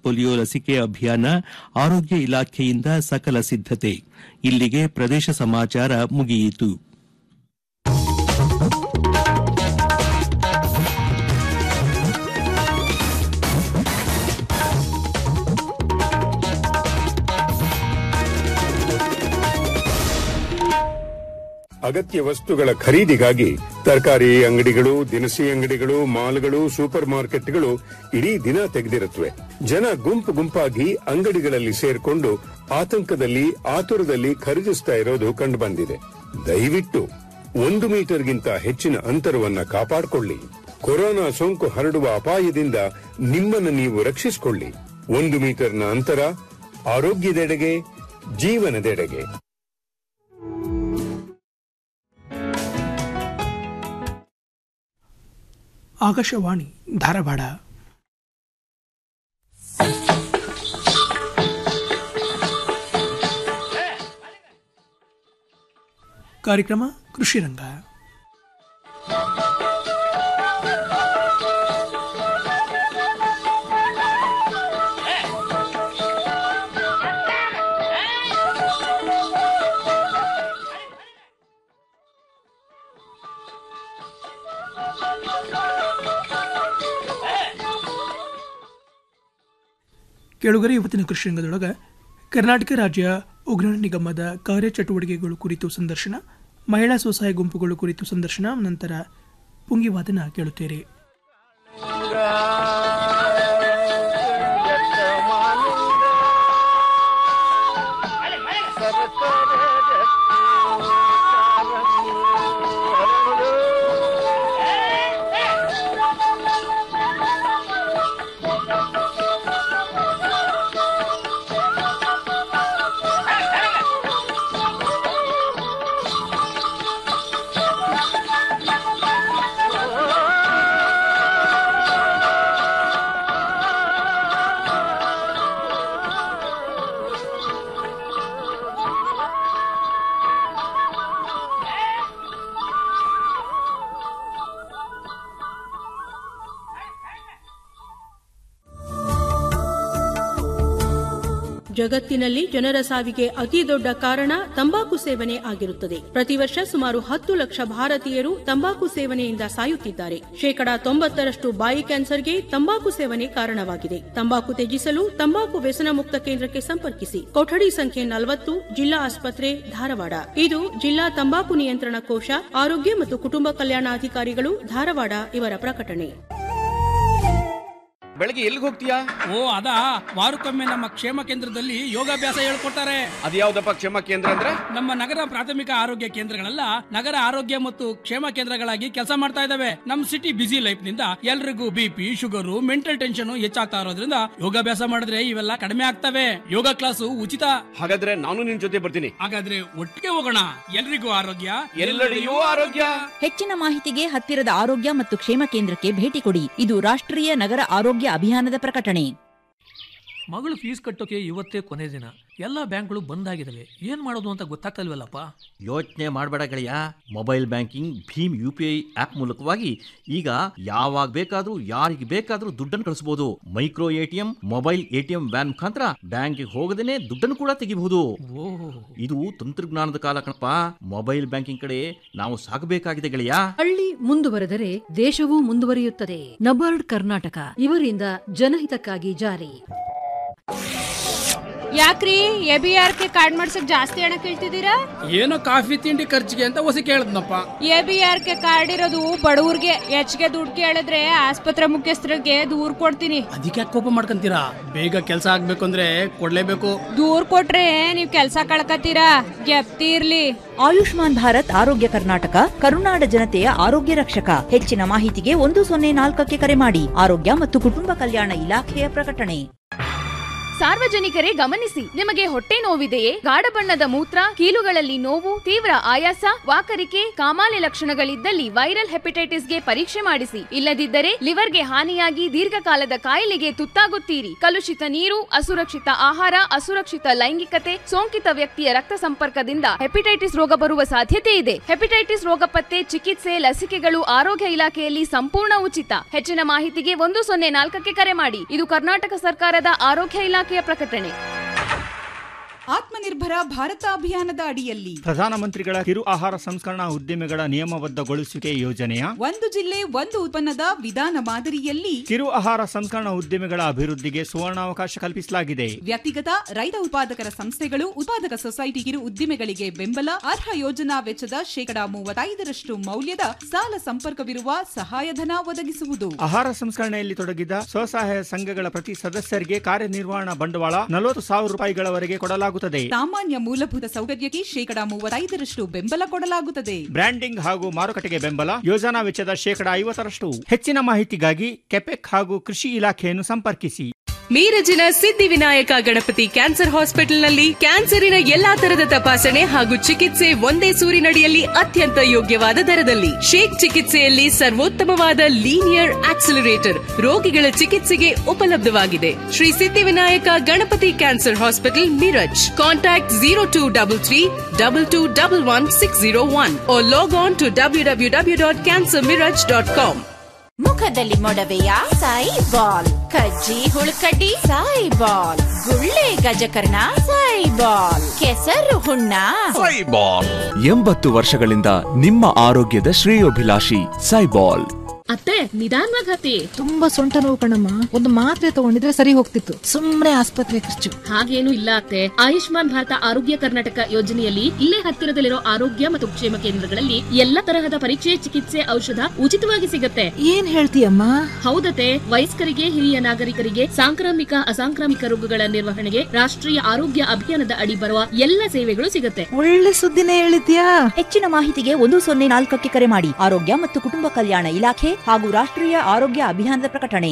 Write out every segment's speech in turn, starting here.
Polio ಲಸಿಕೆ ಅಭಿಯಾನ ಆರೋಗ್ಯ ಇಲಾಖೆಯಿಂದ ಸಕಲ ಸಿದ್ದತೆ ಇಲ್ಲಿಗೆ ಪ್ರದೇಶ ಸಮಾಚಾರ ಮುಗಿಯಿತು ಅಗತ್ಯ ವಸ್ತುಗಳ ಖರೀದಿಗಾಗಿ ತರಕಾರಿ ಅಂಗಡಿಗಳು ದಿನಸಿ ಅಂಗಡಿಗಳು ಮಾಲ್ಗಳು ಸೂಪರ್ ಮಾರ್ಕೆಟ್ಗಳು ಇಡೀ ದಿನ ತೆಗೆದಿರುತ್ತವೆ ಜನ ಗುಂಪು ಗುಂಪಾಗಿ ಅಂಗಡಿಗಳಲ್ಲಿ ಸೇರ್ಕೊಂಡು ಆತಂಕದಲ್ಲಿ ಆತುರದಲ್ಲಿ ಖರೀದಿಸ್ತಾ ಇರೋದು ಕಂಡುಬಂದಿದೆ ದಯವಿಟ್ಟು ಒಂದು ಮೀಟರ್ಗಿಂತ ಹೆಚ್ಚಿನ ಅಂತರವನ್ನ ಕಾಪಾಡಿಕೊಳ್ಳಿ ಕೊರೋನಾ ಸೋಂಕು ಹರಡುವ ಅಪಾಯದಿಂದ ನಿಮ್ಮನ್ನು ನೀವು ರಕ್ಷಿಸಿಕೊಳ್ಳಿ ಒಂದು ಮೀಟರ್ನ ಅಂತರ ಆರೋಗ್ಯದೆಡೆಗೆ ಜೀವನದೆಡೆಗೆ ಆಕಾಶವಾಣಿ ಧಾರವಾಡ ಕಾರ್ಯಕ್ರಮ ಕೃಷಿ ರಂಗ ಕೇಳುಗರೆ ಇವತ್ತಿನ ಕೃಷಿ ರಂಗದೊಳಗ ಕರ್ನಾಟಕ ರಾಜ್ಯ ಉಗ್ರಾಣ ನಿಗಮದ ಕಾರ್ಯಚಟುವಟಿಕೆಗಳು ಕುರಿತು ಸಂದರ್ಶನ ಮಹಿಳಾ ಸ್ವಸಹಾಯ ಗುಂಪುಗಳು ಕುರಿತು ಸಂದರ್ಶನ ನಂತರ ಪುಂಗಿವಾದನ ಕೇಳುತ್ತೀರಿ ಜಗತ್ತಿನಲ್ಲಿ ಜನರ ಸಾವಿಗೆ ಅತಿ ದೊಡ್ಡ ಕಾರಣ ತಂಬಾಕು ಸೇವನೆ ಆಗಿರುತ್ತದೆ ಪ್ರತಿ ವರ್ಷ ಸುಮಾರು ಹತ್ತು ಲಕ್ಷ ಭಾರತೀಯರು ತಂಬಾಕು ಸೇವನೆಯಿಂದ ಸಾಯುತ್ತಿದ್ದಾರೆ ಶೇಕಡಾ ತೊಂಬತ್ತರಷ್ಟು ಬಾಯಿ ಕ್ಯಾನ್ಸರ್ಗೆ ತಂಬಾಕು ಸೇವನೆ ಕಾರಣವಾಗಿದೆ ತಂಬಾಕು ತ್ಯಜಿಸಲು ತಂಬಾಕು ವ್ಯಸನ ಮುಕ್ತ ಕೇಂದ್ರಕ್ಕೆ ಸಂಪರ್ಕಿಸಿ ಕೊಠಡಿ ಸಂಖ್ಯೆ ನಲವತ್ತು ಜಿಲ್ಲಾ ಆಸ್ಪತ್ರೆ ಧಾರವಾಡ ಇದು ಜಿಲ್ಲಾ ತಂಬಾಕು ನಿಯಂತ್ರಣ ಕೋಶ ಆರೋಗ್ಯ ಮತ್ತು ಕುಟುಂಬ ಕಲ್ಯಾಣಾಧಿಕಾರಿಗಳು ಧಾರವಾಡ ಇವರ ಪ್ರಕಟಣೆ ಬೆಳಗ್ಗೆ ಎಲ್ಲಿಗೆ ಹೋಗ್ತೀಯಾ ಓ ಅದಾ ವಾರಕ್ಕೊಮ್ಮೆ ನಮ್ಮ ಕ್ಷೇಮ ಕೇಂದ್ರದಲ್ಲಿ ಯೋಗಾಭ್ಯಾಸ ಹೇಳ್ಕೊಡ್ತಾರೆ ಅದ್ಯಾವ್ದಪ್ಪ ಕ್ಷೇಮ ಕೇಂದ್ರ ಅಂದ್ರೆ ನಮ್ಮ ನಗರ ಪ್ರಾಥಮಿಕ ಆರೋಗ್ಯ ಕೇಂದ್ರಗಳೆಲ್ಲ ನಗರ ಆರೋಗ್ಯ ಮತ್ತು ಕ್ಷೇಮ ಕೇಂದ್ರಗಳಾಗಿ ಕೆಲಸ ಮಾಡ್ತಾ ಇದಾವೆ ನಮ್ ಸಿಟಿ ಬಿಸಿ ಲೈಫ್ ನಿಂದ ಎಲ್ರಿಗೂ ಬಿಪಿ ಶುಗರು ಮೆಂಟಲ್ ಟೆನ್ಷನ್ ಹೆಚ್ಚಾಗ್ತಾ ಇರೋದ್ರಿಂದ ಯೋಗಾಭ್ಯಾಸ ಮಾಡಿದ್ರೆ ಇವೆಲ್ಲ ಕಡಿಮೆ ಆಗ್ತವೆ ಯೋಗ ಕ್ಲಾಸು ಉಚಿತ ಹಾಗಾದ್ರೆ ನಾನು ನಿನ್ ಜೊತೆ ಬರ್ತೀನಿ ಹಾಗಾದ್ರೆ ಒಟ್ಟಿಗೆ ಹೋಗೋಣ ಎಲ್ರಿಗೂ ಆರೋಗ್ಯ ಎಲ್ಲೆಡೆಯೂ ಆರೋಗ್ಯ ಹೆಚ್ಚಿನ ಮಾಹಿತಿಗೆ ಹತ್ತಿರದ ಆರೋಗ್ಯ ಮತ್ತು ಕ್ಷೇಮ ಕೇಂದ್ರಕ್ಕೆ ಭೇಟಿ ಕೊಡಿ ಇದು ರಾಷ್ಟ್ರೀಯ ನಗರ ಆರೋಗ್ಯ ಅಭಿಯಾನದ ಪ್ರಕಟಣೆ ಮಗಳು ಫೀಸ್ ಕಟ್ಟೋಕೆ ಇವತ್ತೇ ಕೊನೆ ದಿನ ಎಲ್ಲ ಬ್ಯಾಂಕ್ಗಳು ಬಂದ್ ಆಗಿದಾವೆ ಏನ್ ಮಾಡೋದು ಅಂತ ಗೊತ್ತಾಗ್ತಲ್ವಲ್ಲಪ್ಪ ಯೋಚನೆ ಮಾಡಬೇಡ ಗೆಳೆಯ ಮೊಬೈಲ್ ಬ್ಯಾಂಕಿಂಗ್ ಭೀಮ್ ಯು ಪಿ ಐ ಆಪ್ ಮೂಲಕವಾಗಿ ಈಗ ಯಾವಾಗ ಬೇಕಾದ್ರೂ ಯಾರಿಗೆ ಬೇಕಾದ್ರೂ ದುಡ್ಡನ್ನು ಕಳಿಸಬಹುದು micro ATM mobile ATM van ಮುಖಾಂತರ ಬ್ಯಾಂಕ್ಗೆ ಹೋಗದೇನೆ ದುಡ್ಡನ್ನು ಕೂಡ ತೆಗಿಬಹುದು ಇದು ತಂತ್ರಜ್ಞಾನದ ಕಾಲ ಕಣಪ್ಪ ಮೊಬೈಲ್ ಬ್ಯಾಂಕಿಂಗ್ ಕಡೆ ನಾವು ಸಾಗಬೇಕಾಗಿದೆ ಗೆಳೆಯ ಹಳ್ಳಿ ಮುಂದುವರೆದರೆ ದೇಶವೂ ಮುಂದುವರಿಯುತ್ತದೆ ನಬಾರ್ಡ್ ಕರ್ನಾಟಕ ಇವರಿಂದ ಜನಹಿತಕ್ಕಾಗಿ ಜಾರಿ ಯಾಕ್ರಿ A B R K card ಮಾಡ್ಸಕ್ ಜಾಸ್ತಿ ಹಣ ಕೇಳ್ತಿದ್ದೀರಾ ಏನೋ ಕಾಫಿ ತಿಂಡಿ ಖರ್ಚಿಗೆ ಅಂತ ಹೊಸ ಕೇಳದ್ನಪ್ಪ A B R K card ಇರೋದು ಬಡವ್ರಿಗೆ ಹೆಚ್ಚಿಗೆ ದುಡ್ಡು ಕೇಳಿದ್ರೆ ಆಸ್ಪತ್ರೆ ಮುಖ್ಯಸ್ಥರಿಗೆ ದೂರ್ ಕೊಡ್ತೀನಿ ಅದಕ್ಕೆ ಕೋಪ ಮಾಡ್ಕೊಂತೀರಾ ಬೇಗ ಕೆಲಸ ಆಗ್ಬೇಕು ಅಂದ್ರೆ ಕೊಡ್ಲೇಬೇಕು ದೂರ್ ಕೊಟ್ರೆ ನೀವ್ ಕೆಲ್ಸ ಕಳ್ಕತ್ತೀರಾ ಗೆಪ್ತಿ ಇರ್ಲಿ ಆಯುಷ್ಮಾನ್ ಭಾರತ್ ಆರೋಗ್ಯ ಕರ್ನಾಟಕ ಕರುನಾಡ ಜನತೆಯ ಆರೋಗ್ಯ ರಕ್ಷಕ ಹೆಚ್ಚಿನ ಮಾಹಿತಿಗೆ ಒಂದು ಸೊನ್ನೆ ನಾಲ್ಕಕ್ಕೆ ಕರೆ ಮಾಡಿ ಆರೋಗ್ಯ ಮತ್ತು ಕುಟುಂಬ ಕಲ್ಯಾಣ ಇಲಾಖೆಯ ಪ್ರಕಟಣೆ ಸಾರ್ವಜನಿಕರೇ ಗಮನಿಸಿ ನಿಮಗೆ ಹೊಟ್ಟೆ ನೋವಿದೆಯೇ ಗಾಢ ಬಣ್ಣದ ಮೂತ್ರ ಕೀಲುಗಳಲ್ಲಿ ನೋವು ತೀವ್ರ ಆಯಾಸ ವಾಕರಿಕೆ ಕಾಮಾಲೆ ಲಕ್ಷಣಗಳಿದ್ದಲ್ಲಿ ವೈರಲ್ ಹೆಪಟೈಟಿಸ್ಗೆ ಪರೀಕ್ಷೆ ಮಾಡಿಸಿ ಇಲ್ಲದಿದ್ದರೆ ಲಿವರ್ಗೆ ಹಾನಿಯಾಗಿ ದೀರ್ಘಕಾಲದ ಕಾಯಿಲೆಗೆ ತುತ್ತಾಗುತ್ತೀರಿ ಕಲುಷಿತ ನೀರು ಅಸುರಕ್ಷಿತ ಆಹಾರ ಅಸುರಕ್ಷಿತ ಲೈಂಗಿಕತೆ ಸೋಂಕಿತ ವ್ಯಕ್ತಿಯ ರಕ್ತ ಸಂಪರ್ಕದಿಂದ ಹೆಪಟೈಟಿಸ್ ರೋಗ ಬರುವ ಸಾಧ್ಯತೆ ಇದೆ ಹೆಪಟೈಟಿಸ್ ರೋಗ ಪತ್ತೆ ಚಿಕಿತ್ಸೆ ಲಸಿಕೆಗಳು ಆರೋಗ್ಯ ಇಲಾಖೆಯಲ್ಲಿ ಸಂಪೂರ್ಣ ಉಚಿತ ಹೆಚ್ಚಿನ ಮಾಹಿತಿಗೆ ಒಂದು ಸೊನ್ನೆ ನಾಲ್ಕಕ್ಕೆ ಕರೆ ಮಾಡಿ ಇದು ಕರ್ನಾಟಕ ಸರ್ಕಾರದ ಆರೋಗ್ಯ ಇಲಾಖೆಯ ಪ್ರಕಟಣೆ ಆತ್ಮನಿರ್ಭರ ಭಾರತ ಅಭಿಯಾನದ ಅಡಿಯಲ್ಲಿ ಪ್ರಧಾನಮಂತ್ರಿಗಳ ಕಿರು ಆಹಾರ ಸಂಸ್ಕರಣಾ ಉದ್ದಿಮೆಗಳ ನಿಯಮಬದ್ಧಗೊಳಿಸುವಿಕೆ ಯೋಜನೆಯ ಒಂದು ಜಿಲ್ಲೆ ಒಂದು ಉತ್ಪನ್ನದ ವಿಧಾನ ಮಾದರಿಯಲ್ಲಿ ಕಿರು ಆಹಾರ ಸಂಸ್ಕರಣಾ ಉದ್ದಿಮೆಗಳ ಅಭಿವೃದ್ಧಿಗೆ ಸುವರ್ಣಾವಕಾಶ ಕಲ್ಪಿಸಲಾಗಿದೆ ವ್ಯಕ್ತಿಗತ ರೈತ ಉತ್ಪಾದಕರ ಸಂಸ್ಥೆಗಳು ಉತ್ಪಾದಕ ಸೊಸೈಟಿ ಕಿರು ಉದ್ದಿಮೆಗಳಿಗೆ ಬೆಂಬಲ ಅರ್ಹ ಯೋಜನಾ ವೆಚ್ಚದ ಶೇಕಡಾ ಮೂವತ್ತೈದರಷ್ಟು ಮೌಲ್ಯದ ಸಾಲ ಸಂಪರ್ಕವಿರುವ ಸಹಾಯಧನ ಒದಗಿಸುವುದು ಆಹಾರ ಸಂಸ್ಕರಣೆಯಲ್ಲಿ ತೊಡಗಿದ ಸ್ವಸಹಾಯ ಸಂಘಗಳ ಪ್ರತಿ ಸದಸ್ಯರಿಗೆ ಕಾರ್ಯನಿರ್ವಹಣಾ ಬಂಡವಾಳ ನಲವತ್ತು ಸಾವಿರ ರೂಪಾಯಿಗಳವರೆಗೆ ಕೊಡಲಾಗುತ್ತದೆ ಸಾಮಾನ್ಯ ಮೂಲಭೂತ ಸೌಕರ್ಯಕ್ಕೆ ಶೇಕಡಾ ಮೂವತ್ತೈದರಷ್ಟು ಬೆಂಬಲ ಕೊಡಲಾಗುತ್ತದೆ ಬ್ರ್ಯಾಂಡಿಂಗ್ ಹಾಗೂ ಮಾರುಕಟ್ಟೆಗೆ ಬೆಂಬಲ ಯೋಜನಾ ವೆಚ್ಚದ ಶೇಕಡಾ ಐವತ್ತರಷ್ಟು ಹೆಚ್ಚಿನ ಮಾಹಿತಿಗಾಗಿ ಕೆಪೆಕ್ ಹಾಗೂ ಕೃಷಿ ಇಲಾಖೆಯನ್ನು ಸಂಪರ್ಕಿಸಿ ಮೀರಜಿನ ಸಿದ್ಧಿವಿನಾಯಕ ಗಣಪತಿ ಕ್ಯಾನ್ಸರ್ ಹಾಸ್ಪಿಟಲ್ನಲ್ಲಿ ಕ್ಯಾನ್ಸರಿನ ಎಲ್ಲಾ ತರದ ತಪಾಸಣೆ ಹಾಗೂ ಚಿಕಿತ್ಸೆ ಒಂದೇ ಸೂರಿನಡಿಯಲ್ಲಿ ಅತ್ಯಂತ ಯೋಗ್ಯವಾದ ದರದಲ್ಲಿ ಶೇಕ್ ಚಿಕಿತ್ಸೆಯಲ್ಲಿ ಸರ್ವೋತ್ತಮವಾದ ಲೀನಿಯರ್ ಆಕ್ಸಿಲರೇಟರ್ ರೋಗಿಗಳ ಚಿಕಿತ್ಸೆಗೆ ಉಪಲಬ್ಧವಾಗಿದೆ Shri Siddhivinayak Ganapati cancer hospital Miraj contact zero two double three double two double one six zero one log on to W W W dot cancer Miraj dot com ಮುಖದಲ್ಲಿ ಮೊಡವೆಯ ಸಾಯಿ ಬಾಲ್ ಕಜ್ಜಿ ಹುಳುಕಡ್ಡಿ ಸಾಯಿ ಬಾಲ್ ಗುಳ್ಳೆ ಗಜಕರ್ಣ ಸಾಯಿ ಬಾಲ್ ಕೆಸರು ಹುಣ್ಣ ಸೈಬಾಲ್ ಎಂಬತ್ತು ವರ್ಷಗಳಿಂದ ನಿಮ್ಮ ಆರೋಗ್ಯದ ಶ್ರೇಯೋಭಿಲಾಷಿ ಸೈಬಾಲ್ ಅತ್ತೆ ನಿಧಾನವಾಗಿ ಹತ್ತಿ ತುಂಬಾ ಸೊಂಟ ನೋವು ಕಣಮ್ಮ ಒಂದು ಮಾತ್ರೆ ತಗೊಂಡಿದ್ರೆ ಸರಿ ಹೋಗ್ತಿತ್ತು ಸುಮ್ನೆ ಆಸ್ಪತ್ರೆ ಖರ್ಚು ಹಾಗೇನು ಇಲ್ಲ ಅತ್ತೆ ಆಯುಷ್ಮಾನ್ ಭಾರತ ಆರೋಗ್ಯ ಕರ್ನಾಟಕ ಯೋಜನೆಯಲ್ಲಿ ಇಲ್ಲೇ ಹತ್ತಿರದಲ್ಲಿರೋ ಆರೋಗ್ಯ ಮತ್ತು ಕ್ಷೇಮ ಕೇಂದ್ರಗಳಲ್ಲಿ ಎಲ್ಲ ತರಹದ ಪರೀಕ್ಷೆ ಚಿಕಿತ್ಸೆ ಔಷಧ ಉಚಿತವಾಗಿ ಸಿಗತ್ತೆ ಏನ್ ಹೇಳ್ತೀಯಮ್ಮ ಹೌದತ್ತೆ ವಯಸ್ಕರಿಗೆ ಹಿರಿಯ ನಾಗರಿಕರಿಗೆ ಸಾಂಕ್ರಾಮಿಕ ಅಸಾಂಕ್ರಾಮಿಕ ರೋಗಗಳ ನಿರ್ವಹಣೆಗೆ ರಾಷ್ಟ್ರೀಯ ಆರೋಗ್ಯ ಅಭಿಯಾನದ ಅಡಿ ಬರುವ ಎಲ್ಲ ಸೇವೆಗಳು ಸಿಗತ್ತೆ ಒಳ್ಳೆ ಸುದ್ದಿನೇ ಹೇಳಿದ್ಯಾ ಹೆಚ್ಚಿನ ಮಾಹಿತಿಗೆ ಒಂದು ಸೊನ್ನೆ ನಾಲ್ಕಕ್ಕೆ ಕರೆ ಮಾಡಿ ಆರೋಗ್ಯ ಮತ್ತು ಕುಟುಂಬ ಕಲ್ಯಾಣ ಇಲಾಖೆ ಹಾಗೂ ರಾಷ್ಟ್ರೀಯ ಆರೋಗ್ಯ ಅಭಿಯಾನದ ಪ್ರಕಟಣೆ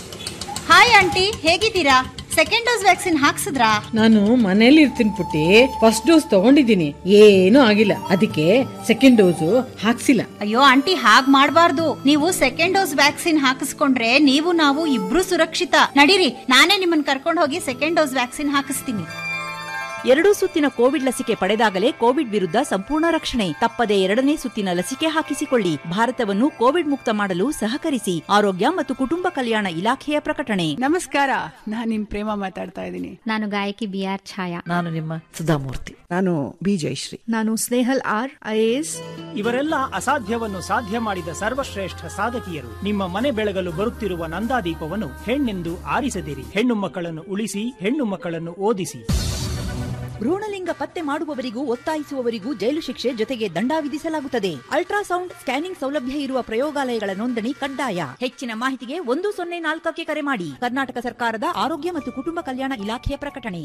ಹಾಯ್ ಆಂಟಿ ಹೇಗಿದ್ದೀರಾ ಸೆಕೆಂಡ್ ಡೋಸ್ ವ್ಯಾಕ್ಸಿನ್ ಹಾಕ್ಸಿದ್ರಾ ನಾನು ಮನೇಲಿ ಇರ್ತೀನಿ ಪುಟ್ಟಿ ಫಸ್ಟ್ ಡೋಸ್ ತಗೊಂಡಿದ್ದೀನಿ ಏನೂ ಆಗಿಲ್ಲ ಅದಕ್ಕೆ ಸೆಕೆಂಡ್ ಡೋಸು ಹಾಕ್ಸಿಲ್ಲ ಅಯ್ಯೋ ಆಂಟಿ ಹಾಗ್ ಮಾಡ್ಬಾರ್ದು ನೀವು ಸೆಕೆಂಡ್ ಡೋಸ್ ವ್ಯಾಕ್ಸಿನ್ ಹಾಕಿಸ್ಕೊಂಡ್ರೆ ನೀವು ನಾವು ಇಬ್ರು ಸುರಕ್ಷಿತ ನಡೀರಿ ನಾನೇ ನಿಮ್ಮನ್ನ ಕರ್ಕೊಂಡು ಹೋಗಿ ಸೆಕೆಂಡ್ ಡೋಸ್ ವ್ಯಾಕ್ಸಿನ್ ಹಾಕಿಸ್ತೀನಿ ಎರಡೂ ಸುತ್ತಿನ ಕೋವಿಡ್ ಲಸಿಕೆ ಪಡೆದಾಗಲೇ ಕೋವಿಡ್ ವಿರುದ್ಧ ಸಂಪೂರ್ಣ ರಕ್ಷಣೆ ತಪ್ಪದೆ ಎರಡನೇ ಸುತ್ತಿನ ಲಸಿಕೆ ಹಾಕಿಸಿಕೊಳ್ಳಿ ಭಾರತವನ್ನು ಕೋವಿಡ್ ಮುಕ್ತ ಮಾಡಲು ಸಹಕರಿಸಿ ಆರೋಗ್ಯ ಮತ್ತು ಕುಟುಂಬ ಕಲ್ಯಾಣ ಇಲಾಖೆಯ ಪ್ರಕಟಣೆ ನಮಸ್ಕಾರ ನಾನು ನಿಮ್ ಪ್ರೇಮ ಮಾತಾಡ್ತಾ ಇದ್ದೀನಿ ನಾನು ಗಾಯಕಿ ಬಿ ಆರ್ ಛಾಯಾ ನಾನು ನಿಮ್ಮ ಸುಧಾಮೂರ್ತಿ ನಾನು ಬಿ ಜಯಶ್ರೀ ನಾನು ಸ್ನೇಹಲ್ ಆರ್ ಐಎಎಸ್ ಇವರೆಲ್ಲ ಅಸಾಧ್ಯವನ್ನು ಸಾಧ್ಯ ಮಾಡಿದ ಸರ್ವಶ್ರೇಷ್ಠ ಸಾಧಕಿಯರು ನಿಮ್ಮ ಮನೆ ಬೆಳಗಲು ಬರುತ್ತಿರುವ ನಂದಾದೀಪವನ್ನು ಹೆಣ್ಣೆಂದು ಆರಿಸದಿರಿ ಹೆಣ್ಣು ಮಕ್ಕಳನ್ನು ಉಳಿಸಿ ಹೆಣ್ಣು ಮಕ್ಕಳನ್ನು ಓದಿಸಿ ಭ್ರೂಣಲಿಂಗ ಪತ್ತೆ ಮಾಡುವವರಿಗೂ ಒತ್ತಾಯಿಸುವವರಿಗೂ ಜೈಲು ಶಿಕ್ಷೆ ಜೊತೆಗೆ ದಂಡ ವಿಧಿಸಲಾಗುತ್ತದೆ ಅಲ್ಟ್ರಾಸೌಂಡ್ ಸ್ಕ್ಯಾನಿಂಗ್ ಸೌಲಭ್ಯ ಇರುವ ಪ್ರಯೋಗಾಲಯಗಳ ನೋಂದಣಿ ಕಡ್ಡಾಯ ಹೆಚ್ಚಿನ ಮಾಹಿತಿಗೆ ಒಂದು ಸೊನ್ನೆ ನಾಲ್ಕಕ್ಕೆ ಕರೆ ಮಾಡಿ ಕರ್ನಾಟಕ ಸರ್ಕಾರದ ಆರೋಗ್ಯ ಮತ್ತು ಕುಟುಂಬ ಕಲ್ಯಾಣ ಇಲಾಖೆಯ ಪ್ರಕಟಣೆ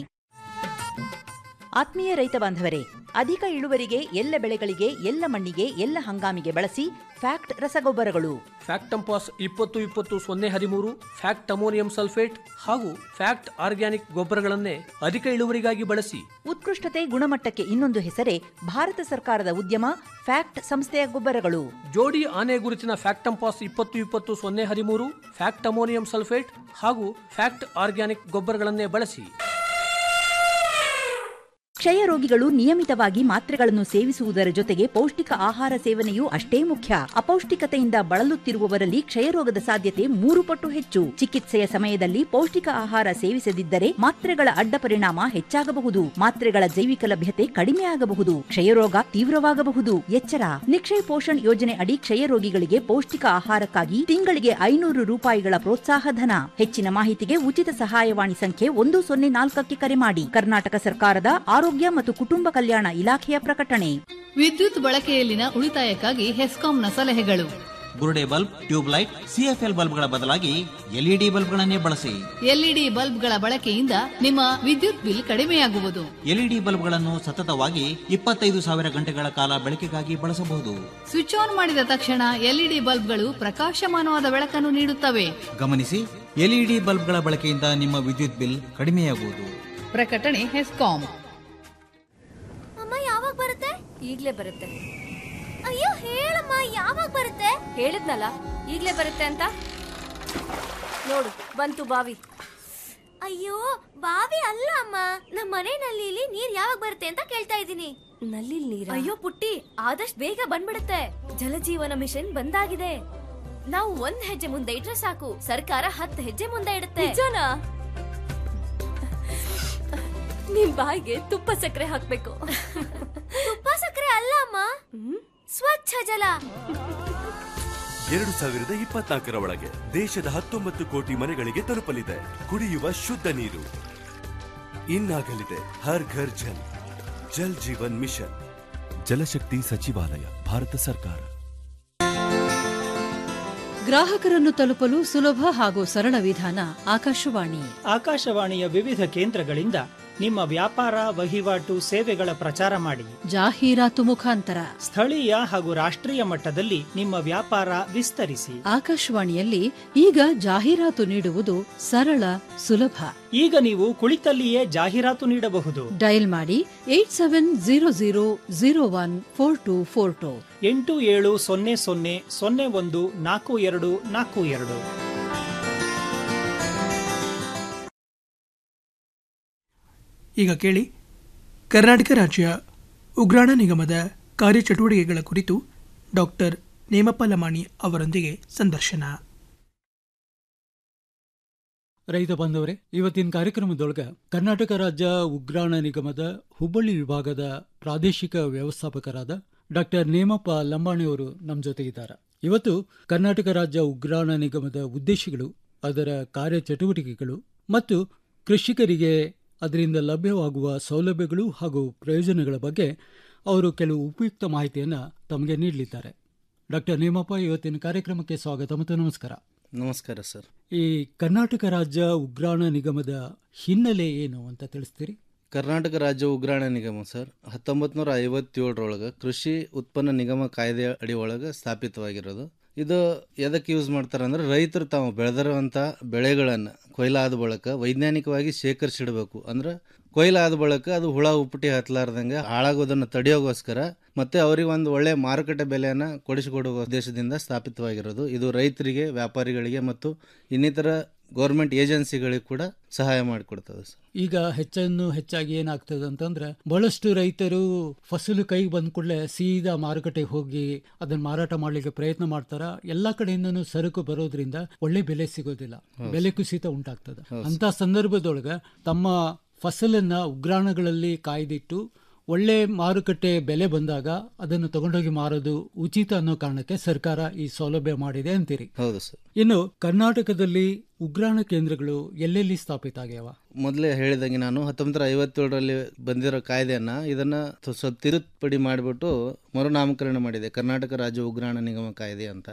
ಆತ್ಮೀಯ ರೈತ ಬಾಂಧವರೇ ಅಧಿಕ ಇಳುವರಿಗೆ ಎಲ್ಲ ಬೆಳೆಗಳಿಗೆ ಎಲ್ಲ ಮಣ್ಣಿಗೆ ಎಲ್ಲ ಹಂಗಾಮಿಗೆ ಬಳಸಿ ಫ್ಯಾಕ್ಟ್ ರಸಗೊಬ್ಬರಗಳು ಫ್ಯಾಕ್ಟಂಪಾಸ್ ಇಪ್ಪತ್ತು ಇಪ್ಪತ್ತು ಸೊನ್ನೆ ಹದಿಮೂರು ಫ್ಯಾಕ್ಟ್ ಅಮೋನಿಯಂ ಸಲ್ಫೇಟ್ ಹಾಗೂ ಫ್ಯಾಕ್ಟ್ ಆರ್ಗ್ಯಾನಿಕ್ ಗೊಬ್ಬರಗಳನ್ನೇ ಅಧಿಕ ಇಳುವರಿಗಾಗಿ ಬಳಸಿ ಉತ್ಕೃಷ್ಟತೆ ಗುಣಮಟ್ಟಕ್ಕೆ ಇನ್ನೊಂದು ಹೆಸರೇ ಭಾರತ ಸರ್ಕಾರದ ಉದ್ಯಮ ಫ್ಯಾಕ್ಟ್ ಸಂಸ್ಥೆಯ ಗೊಬ್ಬರಗಳು ಜೋಡಿ ಆನೆ ಗುರುತಿನ ಫ್ಯಾಕ್ಟಂಪಾಸ್ ಇಪ್ಪತ್ತು ಇಪ್ಪತ್ತು ಸೊನ್ನೆ ಹದಿಮೂರು ಫ್ಯಾಕ್ಟ್ ಅಮೋನಿಯಂ ಸಲ್ಫೇಟ್ ಹಾಗೂ ಫ್ಯಾಕ್ಟ್ ಆರ್ಗ್ಯಾನಿಕ್ ಗೊಬ್ಬರಗಳನ್ನೇ ಬಳಸಿ ಕ್ಷಯ ರೋಗಿಗಳು ನಿಯಮಿತವಾಗಿ ಮಾತ್ರೆಗಳನ್ನು ಸೇವಿಸುವುದರ ಜೊತೆಗೆ ಪೌಷ್ಟಿಕ ಆಹಾರ ಸೇವನೆಯೂ ಅಷ್ಟೇ ಮುಖ್ಯ ಅಪೌಷ್ಟಿಕತೆಯಿಂದ ಬಳಲುತ್ತಿರುವವರಲ್ಲಿ ಕ್ಷಯರೋಗದ ಸಾಧ್ಯತೆ ಮೂರು ಪಟ್ಟು ಹೆಚ್ಚು ಚಿಕಿತ್ಸೆಯ ಸಮಯದಲ್ಲಿ ಪೌಷ್ಟಿಕ ಆಹಾರ ಸೇವಿಸದಿದ್ದರೆ ಮಾತ್ರೆಗಳ ಅಡ್ಡ ಪರಿಣಾಮ ಹೆಚ್ಚಾಗಬಹುದು ಮಾತ್ರೆಗಳ ಜೈವಿಕ ಲಭ್ಯತೆ ಕಡಿಮೆ ಆಗಬಹುದು ಕ್ಷಯರೋಗ ತೀವ್ರವಾಗಬಹುದು ಎಚ್ಚರ ನಿಕ್ಷಯ್ ಪೋಷಣ್ ಯೋಜನೆ ಅಡಿ ಕ್ಷಯ ರೋಗಿಗಳಿಗೆ ಪೌಷ್ಟಿಕ ಆಹಾರಕ್ಕಾಗಿ ತಿಂಗಳಿಗೆ ಐನೂರು ರೂಪಾಯಿಗಳ ಪ್ರೋತ್ಸಾಹ ಧನ ಹೆಚ್ಚಿನ ಮಾಹಿತಿಗೆ ಉಚಿತ ಸಹಾಯವಾಣಿ ಸಂಖ್ಯೆ ಒಂದು ಸೊನ್ನೆ ನಾಲ್ಕಕ್ಕೆ ಕರೆ ಮಾಡಿ ಕರ್ನಾಟಕ ಸರ್ಕಾರದ ಆರೋಗ್ಯ ಮತ್ತು ಕುಟುಂಬ ಕಲ್ಯಾಣ ಇಲಾಖೆಯ ಪ್ರಕಟಣೆ ವಿದ್ಯುತ್ ಬಳಕೆಯಲ್ಲಿನ ಉಳಿತಾಯಕ್ಕಾಗಿ ಹೆಸ್ಕಾಂನ ಸಲಹೆಗಳು ಬುರುಡೆ ಬಲ್ಬ್ ಟ್ಯೂಬ್ ಲೈಟ್ ಸಿಎಫ್ಎಲ್ ಬಲ್ಬ್ಗಳ ಬದಲಾಗಿ ಎಲ್ಇಡಿ ಬಲ್ಬ್ಗಳನ್ನೇ ಬಳಸಿ ಎಲ್ಇಡಿ ಬಲ್ಬ್ಗಳ ಬಳಕೆಯಿಂದ ನಿಮ್ಮ ವಿದ್ಯುತ್ ಬಿಲ್ ಕಡಿಮೆಯಾಗುವುದು ಎಲ್ಇಡಿ ಬಲ್ಬ್ಗಳನ್ನು ಸತತವಾಗಿ ಇಪ್ಪತ್ತೈದು ಸಾವಿರ ಗಂಟೆಗಳ ಕಾಲ ಬೆಳಕಿಗಾಗಿ ಬಳಸಬಹುದು ಸ್ವಿಚ್ ಆನ್ ಮಾಡಿದ ತಕ್ಷಣ ಎಲ್ಇಡಿ ಬಲ್ಬ್ಗಳು ಪ್ರಕಾಶಮಾನವಾದ ಬೆಳಕನ್ನು ನೀಡುತ್ತವೆ ಗಮನಿಸಿ ಎಲ್ಇಡಿ ಬಲ್ಬ್ಗಳ ಬಳಕೆಯಿಂದ ನಿಮ್ಮ ವಿದ್ಯುತ್ ಬಿಲ್ ಕಡಿಮೆಯಾಗುವುದು ಪ್ರಕಟಣೆ ಹೆಸ್ಕಾಂ ಅಮ್ಮ ಯಾವಾಗ ಬರುತ್ತೆ ಈಗ್ಲೇ ಬರುತ್ತೆ ಅಯ್ಯೋ ಹೇಳಮ್ಮ ಯಾವಾಗ ಬರುತ್ತೆ ಹೇಳಿದ್ನಲ್ಲ ಈಗ್ಲೇ ಬರುತ್ತೆ ಅಂತ ನೋಡು ಬಂತು ಬಾವಿ ಅಯ್ಯೋ ಬಾವಿ ಅಲ್ಲ ಅಮ್ಮ ನಮ್ಮ ಮನೆ ನಲ್ಲಿಲಿ ನೀರ್ ಯಾವಾಗ ಬರುತ್ತೆ ಅಂತ ಕೇಳ್ತಾ ಇದ್ದೀನಿ ನಲ್ಲಿ ನೀರ ಅಯ್ಯೋ ಪುಟ್ಟಿ ಆದಷ್ಟು ಬೇಗ ಬಂದ್ಬಿಡುತ್ತೆ ಜಲಜೀವನ ಮಿಷನ್ ಬಂದಾಗಿದೆ ನಾವು ಒಂದ್ ಹೆಜ್ಜೆ ಮುಂದೆ ಇಟ್ರೆ ಸಾಕು ಸರ್ಕಾರ ಹತ್ತು ಹೆಜ್ಜೆ ಮುಂದೆ ಇಡುತ್ತೆ ನಿಜನಾ ನಿಮ್ ಬಾಯಿಗೆ ತುಪ್ಪ ಸಕ್ಕರೆ ಹಾಕ್ಬೇಕು ತುಪ್ಪ ಸಕ್ಕರೆ ಅಲ್ಲ ಅಮ್ಮ ಸ್ವಚ್ಛ ಜಲ ಎರಡು ಸಾವಿರದ ಇಪ್ಪತ್ನಾಲ್ಕರ ಒಳಗೆ ದೇಶದ ಹತ್ತೊಂಬತ್ತು ಕೋಟಿ ಮನೆಗಳಿಗೆ ತಲುಪಲಿದೆ ಕುಡಿಯುವ ಶುದ್ಧ ನೀರು ಇನ್ನಾಗಲಿದೆ ಹರ್ ಘರ್ ಜಲ್ ಜಲ್ ಜೀವನ್ ಮಿಷನ್ ಜಲಶಕ್ತಿ ಸಚಿವಾಲಯ ಭಾರತ ಸರ್ಕಾರ ಗ್ರಾಹಕರನ್ನು ತಲುಪಲು ಸುಲಭ ಹಾಗೂ ಸರಳ ವಿಧಾನ ಆಕಾಶವಾಣಿ ಆಕಾಶವಾಣಿಯ ವಿವಿಧ ಕೇಂದ್ರಗಳಿಂದ ನಿಮ್ಮ ವ್ಯಾಪಾರ ವಹಿವಾಟು ಸೇವೆಗಳ ಪ್ರಚಾರ ಮಾಡಿ ಜಾಹೀರಾತು ಮುಖಾಂತರ ಸ್ಥಳೀಯ ಹಾಗೂ ರಾಷ್ಟ್ರೀಯ ಮಟ್ಟದಲ್ಲಿ ನಿಮ್ಮ ವ್ಯಾಪಾರ ವಿಸ್ತರಿಸಿ ಆಕಾಶವಾಣಿಯಲ್ಲಿ ಈಗ ಜಾಹೀರಾತು ನೀಡುವುದು ಸರಳ ಸುಲಭ ಈಗ ನೀವು ಕುಳಿತಲ್ಲಿಯೇ ಜಾಹೀರಾತು ನೀಡಬಹುದು ಡಯಲ್ ಮಾಡಿ eight seven zero zero zero one four two four two ಎಂಟು ಏಳು ಸೊನ್ನೆ ಸೊನ್ನೆ ಸೊನ್ನೆ ಒಂದು ನಾಲ್ಕು ಎರಡು ನಾಲ್ಕು ಎರಡು ಈಗ ಕೇಳಿ ಕರ್ನಾಟಕ ರಾಜ್ಯ ಉಗ್ರಾಣ ನಿಗಮದ ಕಾರ್ಯಚಟುವಟಿಕೆಗಳ ಕುರಿತು ಡಾಕ್ಟರ್ ನೇಮಪ್ಪ ಲಮಾಣಿ ಅವರೊಂದಿಗೆ ಸಂದರ್ಶನ ರೈತ ಬಾಂಧವರೇ ಇವತ್ತಿನ ಕಾರ್ಯಕ್ರಮದೊಳಗ ಕರ್ನಾಟಕ ರಾಜ್ಯ ಉಗ್ರಾಣ ನಿಗಮದ ಹುಬ್ಬಳ್ಳಿ ವಿಭಾಗದ ಪ್ರಾದೇಶಿಕ ವ್ಯವಸ್ಥಾಪಕರಾದ ಡಾಕ್ಟರ್ ನೇಮಪ್ಪ ಲಂಬಾಣಿಯವರು ನಮ್ಮ ಜೊತೆಗಿದ್ದಾರೆ ಇವತ್ತು ಕರ್ನಾಟಕ ರಾಜ್ಯ ಉಗ್ರಾಣ ನಿಗಮದ ಉದ್ದೇಶಗಳು ಅದರ ಕಾರ್ಯಚಟುವಟಿಕೆಗಳು ಮತ್ತು ಕೃಷಿಕರಿಗೆ ಅದರಿಂದ ಲಭ್ಯವಾಗುವ ಸೌಲಭ್ಯಗಳು ಹಾಗೂ ಪ್ರಯೋಜನಗಳ ಬಗ್ಗೆ ಅವರು ಕೆಲವು ಉಪಯುಕ್ತ ಮಾಹಿತಿಯನ್ನು ತಮಗೆ ನೀಡಲಿದ್ದಾರೆ ಡಾಕ್ಟರ್ ನೇಮಪ್ಪ ಇವತ್ತಿನ ಕಾರ್ಯಕ್ರಮಕ್ಕೆ ಸ್ವಾಗತ ಮತ್ತು ನಮಸ್ಕಾರ ನಮಸ್ಕಾರ ಸರ್ ಈ ಕರ್ನಾಟಕ ರಾಜ್ಯ ಉಗ್ರಾಣ ನಿಗಮದ ಹಿನ್ನೆಲೆ ಏನು ಅಂತ ತಿಳಿಸ್ತೀರಿ ಕರ್ನಾಟಕ ರಾಜ್ಯ ಉಗ್ರಾಣ ನಿಗಮ ಸರ್ ಹತ್ತೊಂಬತ್ತು ನೂರ ಐವತ್ತೇಳರೊಳಗೆ ಕೃಷಿ ಉತ್ಪನ್ನ ನಿಗಮ ಕಾಯ್ದೆ ಅಡಿ ಒಳಗೆ ಸ್ಥಾಪಿತವಾಗಿರೋದು ಇದು ಎದಕ್ಕೆ ಯೂಸ್ ಮಾಡ್ತಾರೆ ಅಂದ್ರೆ ರೈತರು ತಾವು ಬೆಳೆದಿರುವಂಥ ಬೆಳೆಗಳನ್ನು ಕೊಯ್ಲಾದ ಬಳಿಕ ವೈಜ್ಞಾನಿಕವಾಗಿ ಶೇಖರಿಸಿಡಬೇಕು ಅಂದ್ರೆ ಕೊಯ್ಲಾದ ಬಳಿಕ ಅದು ಹುಳ ಉಪ್ಪುಟಿ ಹತ್ತಲಾರ್ದಂಗೆ ಹಾಳಾಗೋದನ್ನು ತಡೆಯೋಗೋಸ್ಕರ ಮತ್ತೆ ಅವರಿಗೆ ಒಂದು ಒಳ್ಳೆ ಮಾರುಕಟ್ಟೆ ಬೆಲೆಯನ್ನು ಕೊಡಿಸಿಕೊಡುವ ಉದ್ದೇಶದಿಂದ ಸ್ಥಾಪಿತವಾಗಿರೋದು ಇದು ರೈತರಿಗೆ ವ್ಯಾಪಾರಿಗಳಿಗೆ ಮತ್ತು ಇನ್ನಿತರ ಗೌರ್ಮೆಂಟ್ ಏಜೆನ್ಸಿಗಳಿಗೆ ಕೂಡ ಸಹಾಯ ಮಾಡಿಕೊಡ್ತದೆ ಸರ್ ಈಗ ಹೆಚ್ಚನ್ನು ಹೆಚ್ಚಾಗಿ ಏನಾಗ್ತದೆ ಅಂತಂದ್ರೆ ಬಹಳಷ್ಟು ರೈತರು ಫಸಲು ಕೈಗೆ ಬಂದ ಕೂಡಲೇ ಸೀದಾ ಮಾರುಕಟ್ಟೆಗೆ ಹೋಗಿ ಅದನ್ನ ಮಾರಾಟ ಮಾಡ್ಲಿಕ್ಕೆ ಪ್ರಯತ್ನ ಮಾಡ್ತಾರ ಎಲ್ಲಾ ಕಡೆಯಿಂದನೂ ಸರಕು ಬರೋದ್ರಿಂದ ಒಳ್ಳೆ ಬೆಲೆ ಸಿಗೋದಿಲ್ಲ ಹೌದು. ಬೆಲೆ ಕುಸಿತ ಉಂಟಾಗ್ತದೆ ಹೌದು. ಅಂತ ಸಂದರ್ಭದೊಳಗ ತಮ್ಮ ಫಸಲನ್ನ ಉಗ್ರಾಣಗಳಲ್ಲಿ ಕಾಯ್ದಿಟ್ಟು ಒಳ್ಳೆ ಮಾರುಕಟ್ಟೆ ಬೆಲೆ ಬಂದಾಗ ಅದನ್ನು ತಗೊಂಡೋಗಿ ಮಾರೋದು ಉಚಿತ ಅನ್ನೋ ಕಾರಣಕ್ಕೆ ಸರ್ಕಾರ ಈ ಸೌಲಭ್ಯ ಮಾಡಿದೆ ಅಂತೀರಿ ಹೌದು ಸರ್ ಇನ್ನು ಕರ್ನಾಟಕದಲ್ಲಿ ಉಗ್ರಾಣ ಕೇಂದ್ರಗಳು ಎಲ್ಲೆಲ್ಲಿ ಸ್ಥಾಪಿತ ಆಗ್ಯಾವ ಮೊದಲೇ ಹೇಳಿದಂಗೆ ನಾನು ಹತ್ತೊಂಬತ್ತು ಐವತ್ತೇಳರಲ್ಲಿ ಬಂದಿರೋ ಕಾಯ್ದೆಯನ್ನ ಇದನ್ನ ತ- ಸ್ವಲ್ಪ ತಿರುಪಡಿ ಮಾಡಿಬಿಟ್ಟು ಮರುನಾಮಕರಣ ಮಾಡಿದೆ ಕರ್ನಾಟಕ ರಾಜ್ಯ ಉಗ್ರಾಣ ನಿಗಮ ಕಾಯ್ದೆ ಅಂತ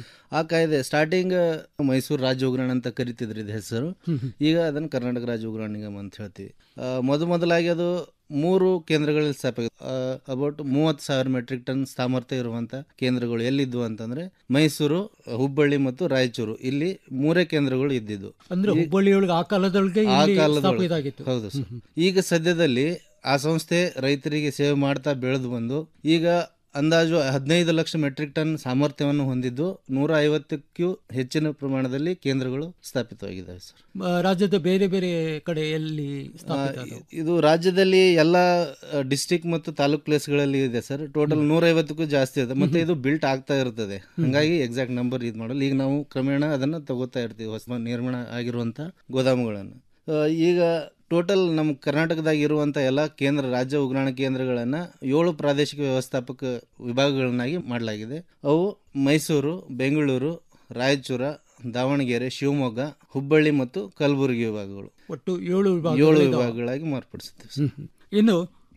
ಆ ಕಾಯ್ದೆ ಸ್ಟಾರ್ಟಿಂಗ್ ಮೈಸೂರು ರಾಜ್ಯ ಉಗ್ರಾಣ ಅಂತ ಕರಿತಿದ್ರು ಇದು ಹೆಸರು ಈಗ ಅದನ್ನು ಕರ್ನಾಟಕ ರಾಜ್ಯ ಉಗ್ರಾಣ ನಿಗಮ ಅಂತ ಹೇಳ್ತೀವಿ ಆ, ಮೊದ ಮೊದಲಾಗಿ ಅದು ಮೂರು ಕೇಂದ್ರಗಳಲ್ಲಿ ಸ್ಥಾಪಿತ ಅಬೌಟ್ ಮೂವತ್ತು ಸಾವಿರ ಮೆಟ್ರಿಕ್ ಟನ್ ಸಾಮರ್ಥ್ಯ ಇರುವಂತ ಕೇಂದ್ರಗಳು ಎಲ್ಲಿದ್ವು ಅಂತಂದ್ರೆ ಮೈಸೂರು ಹುಬ್ಬಳ್ಳಿ ಮತ್ತು ರಾಯಚೂರು ಇಲ್ಲಿ ಮೂರೇ ಕೇಂದ್ರಗಳು ಇದ್ದಿದ್ದು ಅಂದ್ರೆ ಈ- ಹುಬ್ಬಳ್ಳಿಯೊಳಗೆ ಆ ಕಾಲದೊಳಗೆ ಆ ಇಲ್ಲಿ ಕಾಲದೊಳಗೆ. ಸ್ಥಾಪಿತ ಆಗಿತ್ತು ಹೌದು ಸರ್ ಈಗ ಸದ್ಯದಲ್ಲಿ ಆ ಸಂಸ್ಥೆ ರೈತರಿಗೆ ಸೇವೆ ಮಾಡ್ತಾ ಬೆಳೆದು ಬಂದು ಈಗ ಅಂದಾಜು ಹದಿನೈದು ಲಕ್ಷ ಮೆಟ್ರಿಕ್ ಟನ್ ಸಾಮರ್ಥ್ಯವನ್ನು ಹೊಂದಿದ್ದು ನೂರ ಐವತ್ತಕ್ಕೂ ಹೆಚ್ಚಿನ ಪ್ರಮಾಣದಲ್ಲಿ ಕೇಂದ್ರಗಳು ಸ್ಥಾಪಿತವಾಗಿದ್ದಾವೆ ಸರ್ ಆ, ರಾಜ್ಯದ ಬೇರೆ ಬೇರೆ ಕಡೆ ಎಲ್ಲಿ ಸ್ಥಾಪಿತ ಆ, ಆದವು? ಇದು ರಾಜ್ಯದಲ್ಲಿ ಎಲ್ಲ ಡಿಸ್ಟಿಕ್ ಮತ್ತು ತಾಲೂಕ್ ಪ್ಲೇಸ್ಗಳಲ್ಲಿ ಇದೆ ಸರ್ ಟೋಟಲ್ ನೂರ ಐವತ್ತಕ್ಕೂ ಜಾಸ್ತಿ ಇದೆ ಮತ್ತೆ ಇದು ಬಿಲ್ಟ್ ಆಗ್ತಾ ಇರ್ತದೆ ಹಂಗಾಗಿ ಎಕ್ಸಾಕ್ಟ್ ನಂಬರ್ ಇದು ಮಾಡಲ್ಲ ಈಗ ನಾವು ಕ್ರಮೇಣ ಅದನ್ನ ತಗೋತಾ ಇರ್ತೀವಿ ಹೊಸ ನಿರ್ಮಾಣ ಆಗಿರುವಂತ ಗೋದಾಮುಗಳನ್ನು ಆ, ಈಗ ಟೋಟಲ್ ನಮ್ಮ ಕರ್ನಾಟಕದಾಗ ಇರುವಂಥ ಎಲ್ಲ ಕೇಂದ್ರ ರಾಜ್ಯ ಉಗ್ರಾಣ ಕೇಂದ್ರಗಳನ್ನು ಏಳು ಪ್ರಾದೇಶಿಕ ವ್ಯವಸ್ಥಾಪಕ ವಿಭಾಗಗಳನ್ನಾಗಿ ಮಾಡಲಾಗಿದೆ ಅವು ಮೈಸೂರು ಬೆಂಗಳೂರು ರಾಯಚೂರ ದಾವಣಗೆರೆ ಶಿವಮೊಗ್ಗ ಹುಬ್ಬಳ್ಳಿ ಮತ್ತು ಕಲಬುರಗಿ ವಿಭಾಗಗಳು ಒಟ್ಟು ಏಳು ಏಳು ವಿಭಾಗಗಳಿದಾವೆ. ವಿಭಾಗಗಳಾಗಿ ಮಾರ್ಪಡಿಸುತ್ತೇವೆ ಸರ್. ಇನ್ನು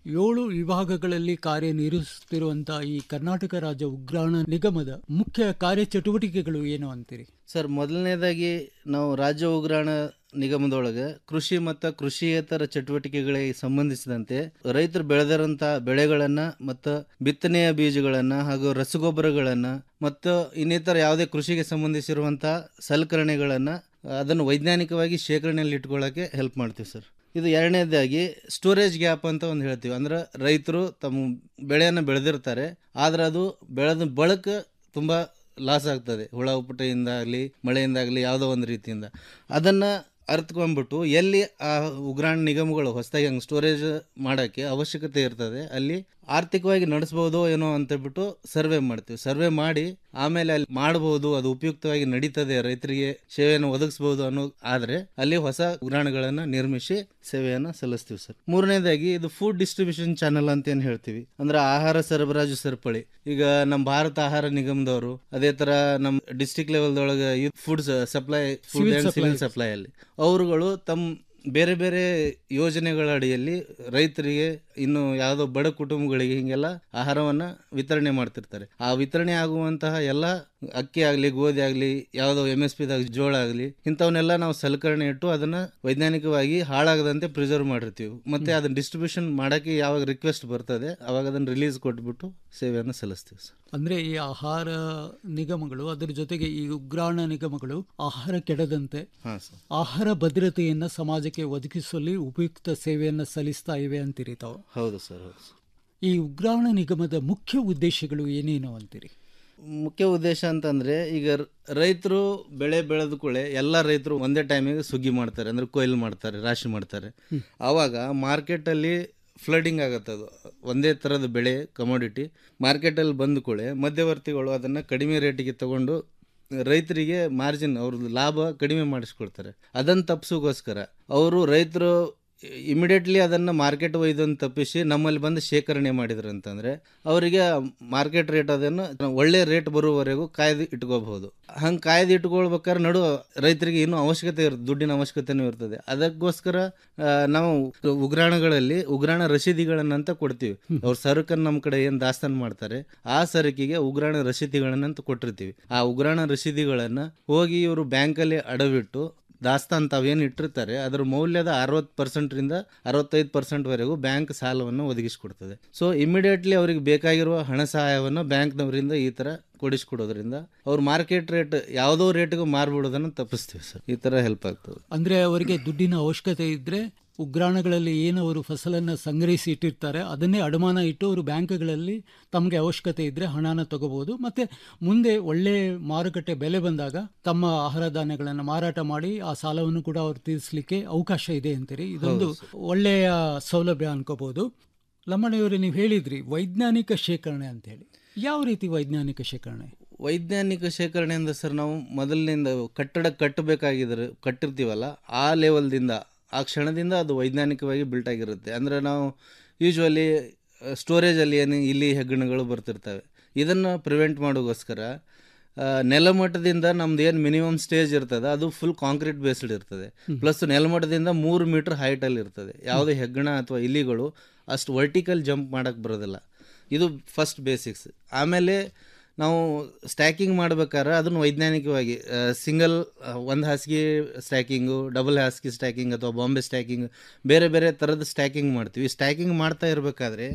ಏಳು ವಿಭಾಗಗಳಲ್ಲಿ ಕಾರ್ಯನಿರ್ವಹಿಸುತ್ತಿರುವಂತಹ ಈ ಕರ್ನಾಟಕ ರಾಜ್ಯ ಉಗ್ರಾಣ ನಿಗಮದ ಮುಖ್ಯ ಕಾರ್ಯಚಟುವಟಿಕೆಗಳು ಏನು ಅಂತೀರಿ ಸರ್ ಮೊದಲನೇದಾಗಿ ನಾವು ರಾಜ್ಯ ಉಗ್ರಾಣ ನಿಗಮದೊಳಗೆ ಕೃಷಿ ಮತ್ತು ಕೃಷಿಯೇತರ ಚಟುವಟಿಕೆಗಳಿಗೆ ಸಂಬಂಧಿಸಿದಂತೆ ರೈತರು ಬೆಳೆದಿರೋಂಥ ಬೆಳೆಗಳನ್ನು ಮತ್ತು ಬಿತ್ತನೆಯ ಬೀಜಗಳನ್ನು ಹಾಗೂ ರಸಗೊಬ್ಬರಗಳನ್ನು ಮತ್ತು ಇನ್ನಿತರ ಯಾವುದೇ ಕೃಷಿಗೆ ಸಂಬಂಧಿಸಿರುವಂಥ ಸಲಕರಣೆಗಳನ್ನು ಅದನ್ನು ವೈಜ್ಞಾನಿಕವಾಗಿ ಶೇಖರಣೆಯಲ್ಲಿ ಇಟ್ಕೊಳ್ಳೋಕ್ಕೆ ಹೆಲ್ಪ್ ಮಾಡ್ತೀವಿ ಸರ್ ಇದು ಎರಡನೇದಾಗಿ ಸ್ಟೋರೇಜ್ ಗ್ಯಾಪ್ ಅಂತ ಒಂದು ಹೇಳ್ತೀವಿ ಅಂದ್ರೆ ರೈತರು ತಮ್ಮ ಬೆಳೆಯನ್ನು ಬೆಳೆದಿರ್ತಾರೆ ಆದ್ರೆ ಅದು ಬೆಳೆದ ಬಳಕ ತುಂಬ ಲಾಸ್ ಆಗ್ತದೆ ಹುಳ ಉಪ್ಪಟೆಯಿಂದ ಆಗಲಿ ಮಳೆಯಿಂದಾಗಲಿ ಯಾವುದೋ ಒಂದು ರೀತಿಯಿಂದ ಅದನ್ನು ಅರ್ಥಕೊಂಡ್ಬಿಟ್ಟು ಎಲ್ಲಿ ಆ ಉಗ್ರಾಣ ನಿಗಮಗಳು ಹೊಸದಾಗಿ ಹಂಗೆ ಸ್ಟೋರೇಜ್ ಮಾಡೋಕ್ಕೆ ಅವಶ್ಯಕತೆ ಇರ್ತದೆ ಅಲ್ಲಿ ಆರ್ಥಿಕವಾಗಿ ನಡೆಸ್ಬೋದೋ ಏನೋ ಅಂತೇಳ್ಬಿಟ್ಟು ಸರ್ವೆ ಮಾಡ್ತೀವಿ ಸರ್ವೆ ಮಾಡಿ ಆಮೇಲೆ ಅಲ್ಲಿ ಮಾಡ್ಬೋದು ಅದು ಉಪಯುಕ್ತವಾಗಿ ನಡೀತದೆ ರೈತರಿಗೆ ಸೇವೆಯನ್ನು ಒದಗಿಸ್ಬೋದು ಅನ್ನೋ ಆದರೆ ಅಲ್ಲಿ ಹೊಸ ಉಗ್ರಾಣಗಳನ್ನು ನಿರ್ಮಿಸಿ ಸೇವೆಯನ್ನು ಸಲ್ಲಿಸ್ತೀವಿ ಸರ್ ಮೂರನೇದಾಗಿ ಇದು ಫುಡ್ ಡಿಸ್ಟ್ರಿಬ್ಯೂಷನ್ ಚಾನಲ್ ಅಂತ ಏನು ಹೇಳ್ತೀವಿ ಅಂದ್ರೆ ಆಹಾರ ಸರಬರಾಜು ಸರಪಳಿ ಈಗ ನಮ್ಮ ಭಾರತ ಆಹಾರ ನಿಗಮದವರು ಅದೇ ತರ ನಮ್ಮ ಡಿಸ್ಟಿಕ್ ಲೆವೆಲ್ದೊಳಗೆ food supply food Civil and civil supply. Supply ಅಲ್ಲಿ ಅವರುಗಳು ತಮ್ಮ ಬೇರೆ ಬೇರೆ ಯೋಜನೆಗಳ ಅಡಿಯಲ್ಲಿ ರೈತರಿಗೆ ಇನ್ನು ಯಾವುದೋ ಬಡ ಕುಟುಂಬಗಳಿಗೆ ಹಿಂಗೆಲ್ಲ ಆಹಾರವನ್ನ ವಿತರಣೆ ಮಾಡ್ತಿರ್ತಾರೆ ಆ ವಿತರಣೆ ಆಗುವಂತಹ ಎಲ್ಲ ಅಕ್ಕಿ ಆಗಲಿ ಗೋಧಿ ಆಗಲಿ ಯಾವುದೋ ಎಮ್ ಎಸ್ ಪಿದಾಗ ಜೋಳ ಆಗಲಿ ಇಂಥವನ್ನೆಲ್ಲ ನಾವು ಸಲಕರಣೆ ಇಟ್ಟು ಅದನ್ನ ವೈಜ್ಞಾನಿಕವಾಗಿ ಹಾಳಾಗದಂತೆ ಪ್ರಿಸರ್ವ್ ಮಾಡಿರ್ತೀವಿ ಮತ್ತೆ ಅದನ್ನ ಡಿಸ್ಟ್ರಿಬ್ಯೂಷನ್ ಮಾಡಕ್ಕೆ ಯಾವಾಗ ರಿಕ್ವೆಸ್ಟ್ ಬರ್ತದೆ ಅವಾಗ ಅದನ್ನ ರಿಲೀಸ್ ಕೊಟ್ಬಿಟ್ಟು ಸೇವೆಯನ್ನು ಸಲ್ಲಿಸ್ತೀವಿ ಸರ್ ಅಂದ್ರೆ ಈ ಆಹಾರ ನಿಗಮಗಳು ಅದರ ಜೊತೆಗೆ ಈ ಉಗ್ರಾಣ ನಿಗಮಗಳು ಆಹಾರ ಕೆಡದಂತೆ ಹಾಂ ಸರ್ ಆಹಾರ ಭದ್ರತೆಯನ್ನ ಸಮಾಜಕ್ಕೆ ಒದಗಿಸುವಲ್ಲಿ ಉಪಯುಕ್ತ ಸೇವೆಯನ್ನ ಸಲ್ಲಿಸ್ತಾ ಇವೆ ಅಂತೀರಿ ತಾವು ಹೌದು ಸರ್ ಹೌದು ಸರ್ ಈ ಉಗ್ರಾಣ ನಿಗಮದ ಮುಖ್ಯ ಉದ್ದೇಶಗಳು ಏನೇನು ಅಂತೀರಿ ಮುಖ್ಯ ಉದ್ದೇಶ ಅಂತಂದ್ರೆ ಈಗ ರೈತರು ಬೆಳೆ ಬೆಳೆದ ಕೂಡಲೇ ಎಲ್ಲ ರೈತರು ಒಂದೇ ಟೈಮಿಗೆ ಸುಗ್ಗಿ ಮಾಡ್ತಾರೆ ಅಂದ್ರೆ ಕೊಯ್ಲು ಮಾಡ್ತಾರೆ ರಾಶಿ ಮಾಡ್ತಾರೆ ಆವಾಗ ಮಾರ್ಕೆಟಲ್ಲಿ ಫ್ಲಡಿಂಗ್ ಆಗತ್ತೆ ಅದು ಒಂದೇ ಥರದ ಬೆಳೆ ಕಮೋಡಿಟಿ ಮಾರ್ಕೆಟಲ್ಲಿ ಬಂದ ಕೂಡಲೇ ಮಧ್ಯವರ್ತಿಗಳು ಅದನ್ನು ಕಡಿಮೆ ರೇಟಿಗೆ ತಗೊಂಡು ರೈತರಿಗೆ ಮಾರ್ಜಿನ್ ಅವ್ರದ್ದು ಲಾಭ ಕಡಿಮೆ ಮಾಡಿಸ್ಕೊಳ್ತಾರೆ ಅದನ್ನು ತಪ್ಪಿಸೋಗೋಸ್ಕರ ಅವರು ರೈತರು ಇಮಿಡಿಯೇಟ್ಲಿ ಅದನ್ನು ಮಾರ್ಕೆಟ್ ಒಯ್ದನ್ನು ತಪ್ಪಿಸಿ ನಮ್ಮಲ್ಲಿ ಬಂದು ಶೇಖರಣೆ ಮಾಡಿದ್ರು ಅಂತಂದರೆ ಅವರಿಗೆ ಮಾರ್ಕೆಟ್ ರೇಟ್ ಅದನ್ನು ಒಳ್ಳೆ ರೇಟ್ ಬರುವವರೆಗೂ ಕಾಯ್ದು ಇಟ್ಕೋಬಹುದು ಹಂಗೆ ಕಾಯ್ದು ಇಟ್ಕೊಳ್ಬೇಕಾದ್ರೆ ನಡು ರೈತರಿಗೆ ಇನ್ನೂ ಅವಶ್ಯಕತೆ ಇರುತ್ತೆ ದುಡ್ಡಿನ ಅವಶ್ಯಕತೆನೂ ಇರ್ತದೆ ಅದಕ್ಕೋಸ್ಕರ ಆ, ನಾವು ಉಗ್ರಾಣಗಳಲ್ಲಿ ಉಗ್ರಾಣ ರಸೀದಿಗಳನ್ನಂತ ಕೊಡ್ತೀವಿ ಅವ್ರ ಸರಕನ್ನು ನಮ್ಮ ಕಡೆ ಏನು ದಾಸ್ತಾನು ಮಾಡ್ತಾರೆ ಆ ಸರಕಿಗೆ ಉಗ್ರಾಣ ರಸೀದಿಗಳನ್ನಂತ ಕೊಟ್ಟಿರ್ತೀವಿ ಆ ಉಗ್ರಾಣ ರಸೀದಿಗಳನ್ನು ಹೋಗಿ ಇವರು ಬ್ಯಾಂಕಲ್ಲಿ ಅಡವಿಟ್ಟು ದಾಸ್ತಾನ್ ತಾವೇನು ಇಟ್ಟಿರ್ತಾರೆ ಅದರ ಮೌಲ್ಯದ ಅರವತ್ತು ಪರ್ಸೆಂಟ್ರಿಂದ ಅರವತ್ತೈದು ಪರ್ಸೆಂಟ್ವರೆಗೂ ಬ್ಯಾಂಕ್ ಸಾಲವನ್ನು ಒದಗಿಸಿಕೊಡ್ತದೆ ಸೊ ಇಮಿಡಿಯೇಟ್ಲಿ ಅವರಿಗೆ ಬೇಕಾಗಿರುವ ಹಣ ಸಹಾಯವನ್ನು ಬ್ಯಾಂಕ್ನವರಿಂದ ಈ ಥರ ಕೊಡಿಸ್ಕೊಡೋದ್ರಿಂದ ಅವ್ರು ಮಾರ್ಕೆಟ್ ರೇಟ್ ಯಾವುದೋ ರೇಟ್ಗೂ ಮಾರ್ಬಿಡೋದನ್ನು ತಪ್ಪಿಸ್ತೀವಿ ಸರ್ ಈ ಥರ ಹೆಲ್ಪ್ ಆಗ್ತದೆ ಅಂದ್ರೆ ಅವರಿಗೆ ದುಡ್ಡಿನ ಅವಶ್ಯಕತೆ ಇದ್ರೆ ಉಗ್ರಾಣಗಳಲ್ಲಿ ಏನು ಅವರು ಫಸಲನ್ನು ಸಂಗ್ರಹಿಸಿ ಇಟ್ಟಿರ್ತಾರೆ ಅದನ್ನೇ ಅಡಮಾನ ಇಟ್ಟು ಅವರು ಬ್ಯಾಂಕ್ಗಳಲ್ಲಿ ತಮಗೆ ಅವಶ್ಯಕತೆ ಇದ್ರೆ ಹಣನ ತಗೋಬಹುದು ಮತ್ತೆ ಮುಂದೆ ಒಳ್ಳೆ ಮಾರುಕಟ್ಟೆ ಬೆಲೆ ಬಂದಾಗ ತಮ್ಮ ಆಹಾರ ಧಾನ್ಯಗಳನ್ನು ಮಾರಾಟ ಮಾಡಿ ಆ ಸಾಲವನ್ನು ಕೂಡ ಅವರು ತೀರಿಸಲಿಕ್ಕೆ ಅವಕಾಶ ಇದೆ ಅಂತೀರಿ ಇದೊಂದು ಒಳ್ಳೆಯ ಸೌಲಭ್ಯ ಅನ್ಕೋಬಹುದು ಲಮ್ಮಣಿಯವರು ನೀವು ಹೇಳಿದ್ರಿ ವೈಜ್ಞಾನಿಕ ಶೇಖರಣೆ ಅಂತ ಹೇಳಿ ಯಾವ ರೀತಿ ವೈಜ್ಞಾನಿಕ ಶೇಖರಣೆ ವೈಜ್ಞಾನಿಕ ಶೇಖರಣೆಯಿಂದ ಸರ್ ನಾವು ಮೊದಲಿನಿಂದ ಕಟ್ಟಡ ಕಟ್ಟಬೇಕಾಗಿದ್ರೆ ಕಟ್ಟಿರ್ತೀವಲ್ಲ ಆ ಲೆವೆಲ್ದಿಂದ ಆ ಕ್ಷಣದಿಂದ ಅದು ವೈಜ್ಞಾನಿಕವಾಗಿ ಬಿಲ್ಟ್ ಆಗಿರುತ್ತೆ ಅಂದರೆ ನಾವು ಯೂಶ್ವಲಿ ಸ್ಟೋರೇಜಲ್ಲಿ ಏನು ಇಲ್ಲಿ ಹೆಗ್ಗಣಗಳು ಬರ್ತಿರ್ತವೆ ಇದನ್ನು ಪ್ರಿವೆಂಟ್ ಮಾಡೋಗೋಸ್ಕರ ಆ, ನೆಲಮಟ್ಟದಿಂದ ನಮ್ದು ಏನು ಮಿನಿಮಮ್ ಸ್ಟೇಜ್ ಇರ್ತದೆ ಅದು ಫುಲ್ ಕಾಂಕ್ರೀಟ್ ಬೇಸ್ಡ್ ಇರ್ತದೆ ಪ್ಲಸ್ ನೆಲಮಟ್ಟದಿಂದ ಮೂರು ಮೀಟರ್ ಹೈಟಲ್ಲಿ ಇರ್ತದೆ ಯಾವುದೇ ಹೆಗ್ಗಣ ಅಥವಾ ಇಲಿಗಳು ಅಷ್ಟು ವರ್ಟಿಕಲ್ ಜಂಪ್ ಮಾಡೋಕ್ಕೆ ಬರೋದಿಲ್ಲ ಇದು ಫಸ್ಟ್ ಬೇಸಿಕ್ಸ್ ಆಮೇಲೆ ನಾವು ಸ್ಟ್ಯಾಕಿಂಗ್ ಮಾಡ್ಬೇಕಾದ್ರೆ ಅದನ್ನು ವೈಜ್ಞಾನಿಕವಾಗಿ ಸಿಂಗಲ್ ಒಂದು ಹಾಸಿಗೆ ಸ್ಟ್ಯಾಕಿಂಗು ಡಬಲ್ ಹಾಸಿಗೆ ಸ್ಟ್ಯಾಕಿಂಗ್ ಅಥವಾ ಬಾಂಬೆ ಸ್ಟ್ಯಾಕಿಂಗ್ ಬೇರೆ ಬೇರೆ ಥರದ ಸ್ಟ್ಯಾಕಿಂಗ್ ಮಾಡ್ತೀವಿ ಸ್ಟ್ಯಾಕಿಂಗ್ ಮಾಡ್ತಾ ಇರಬೇಕಾದ್ರೆ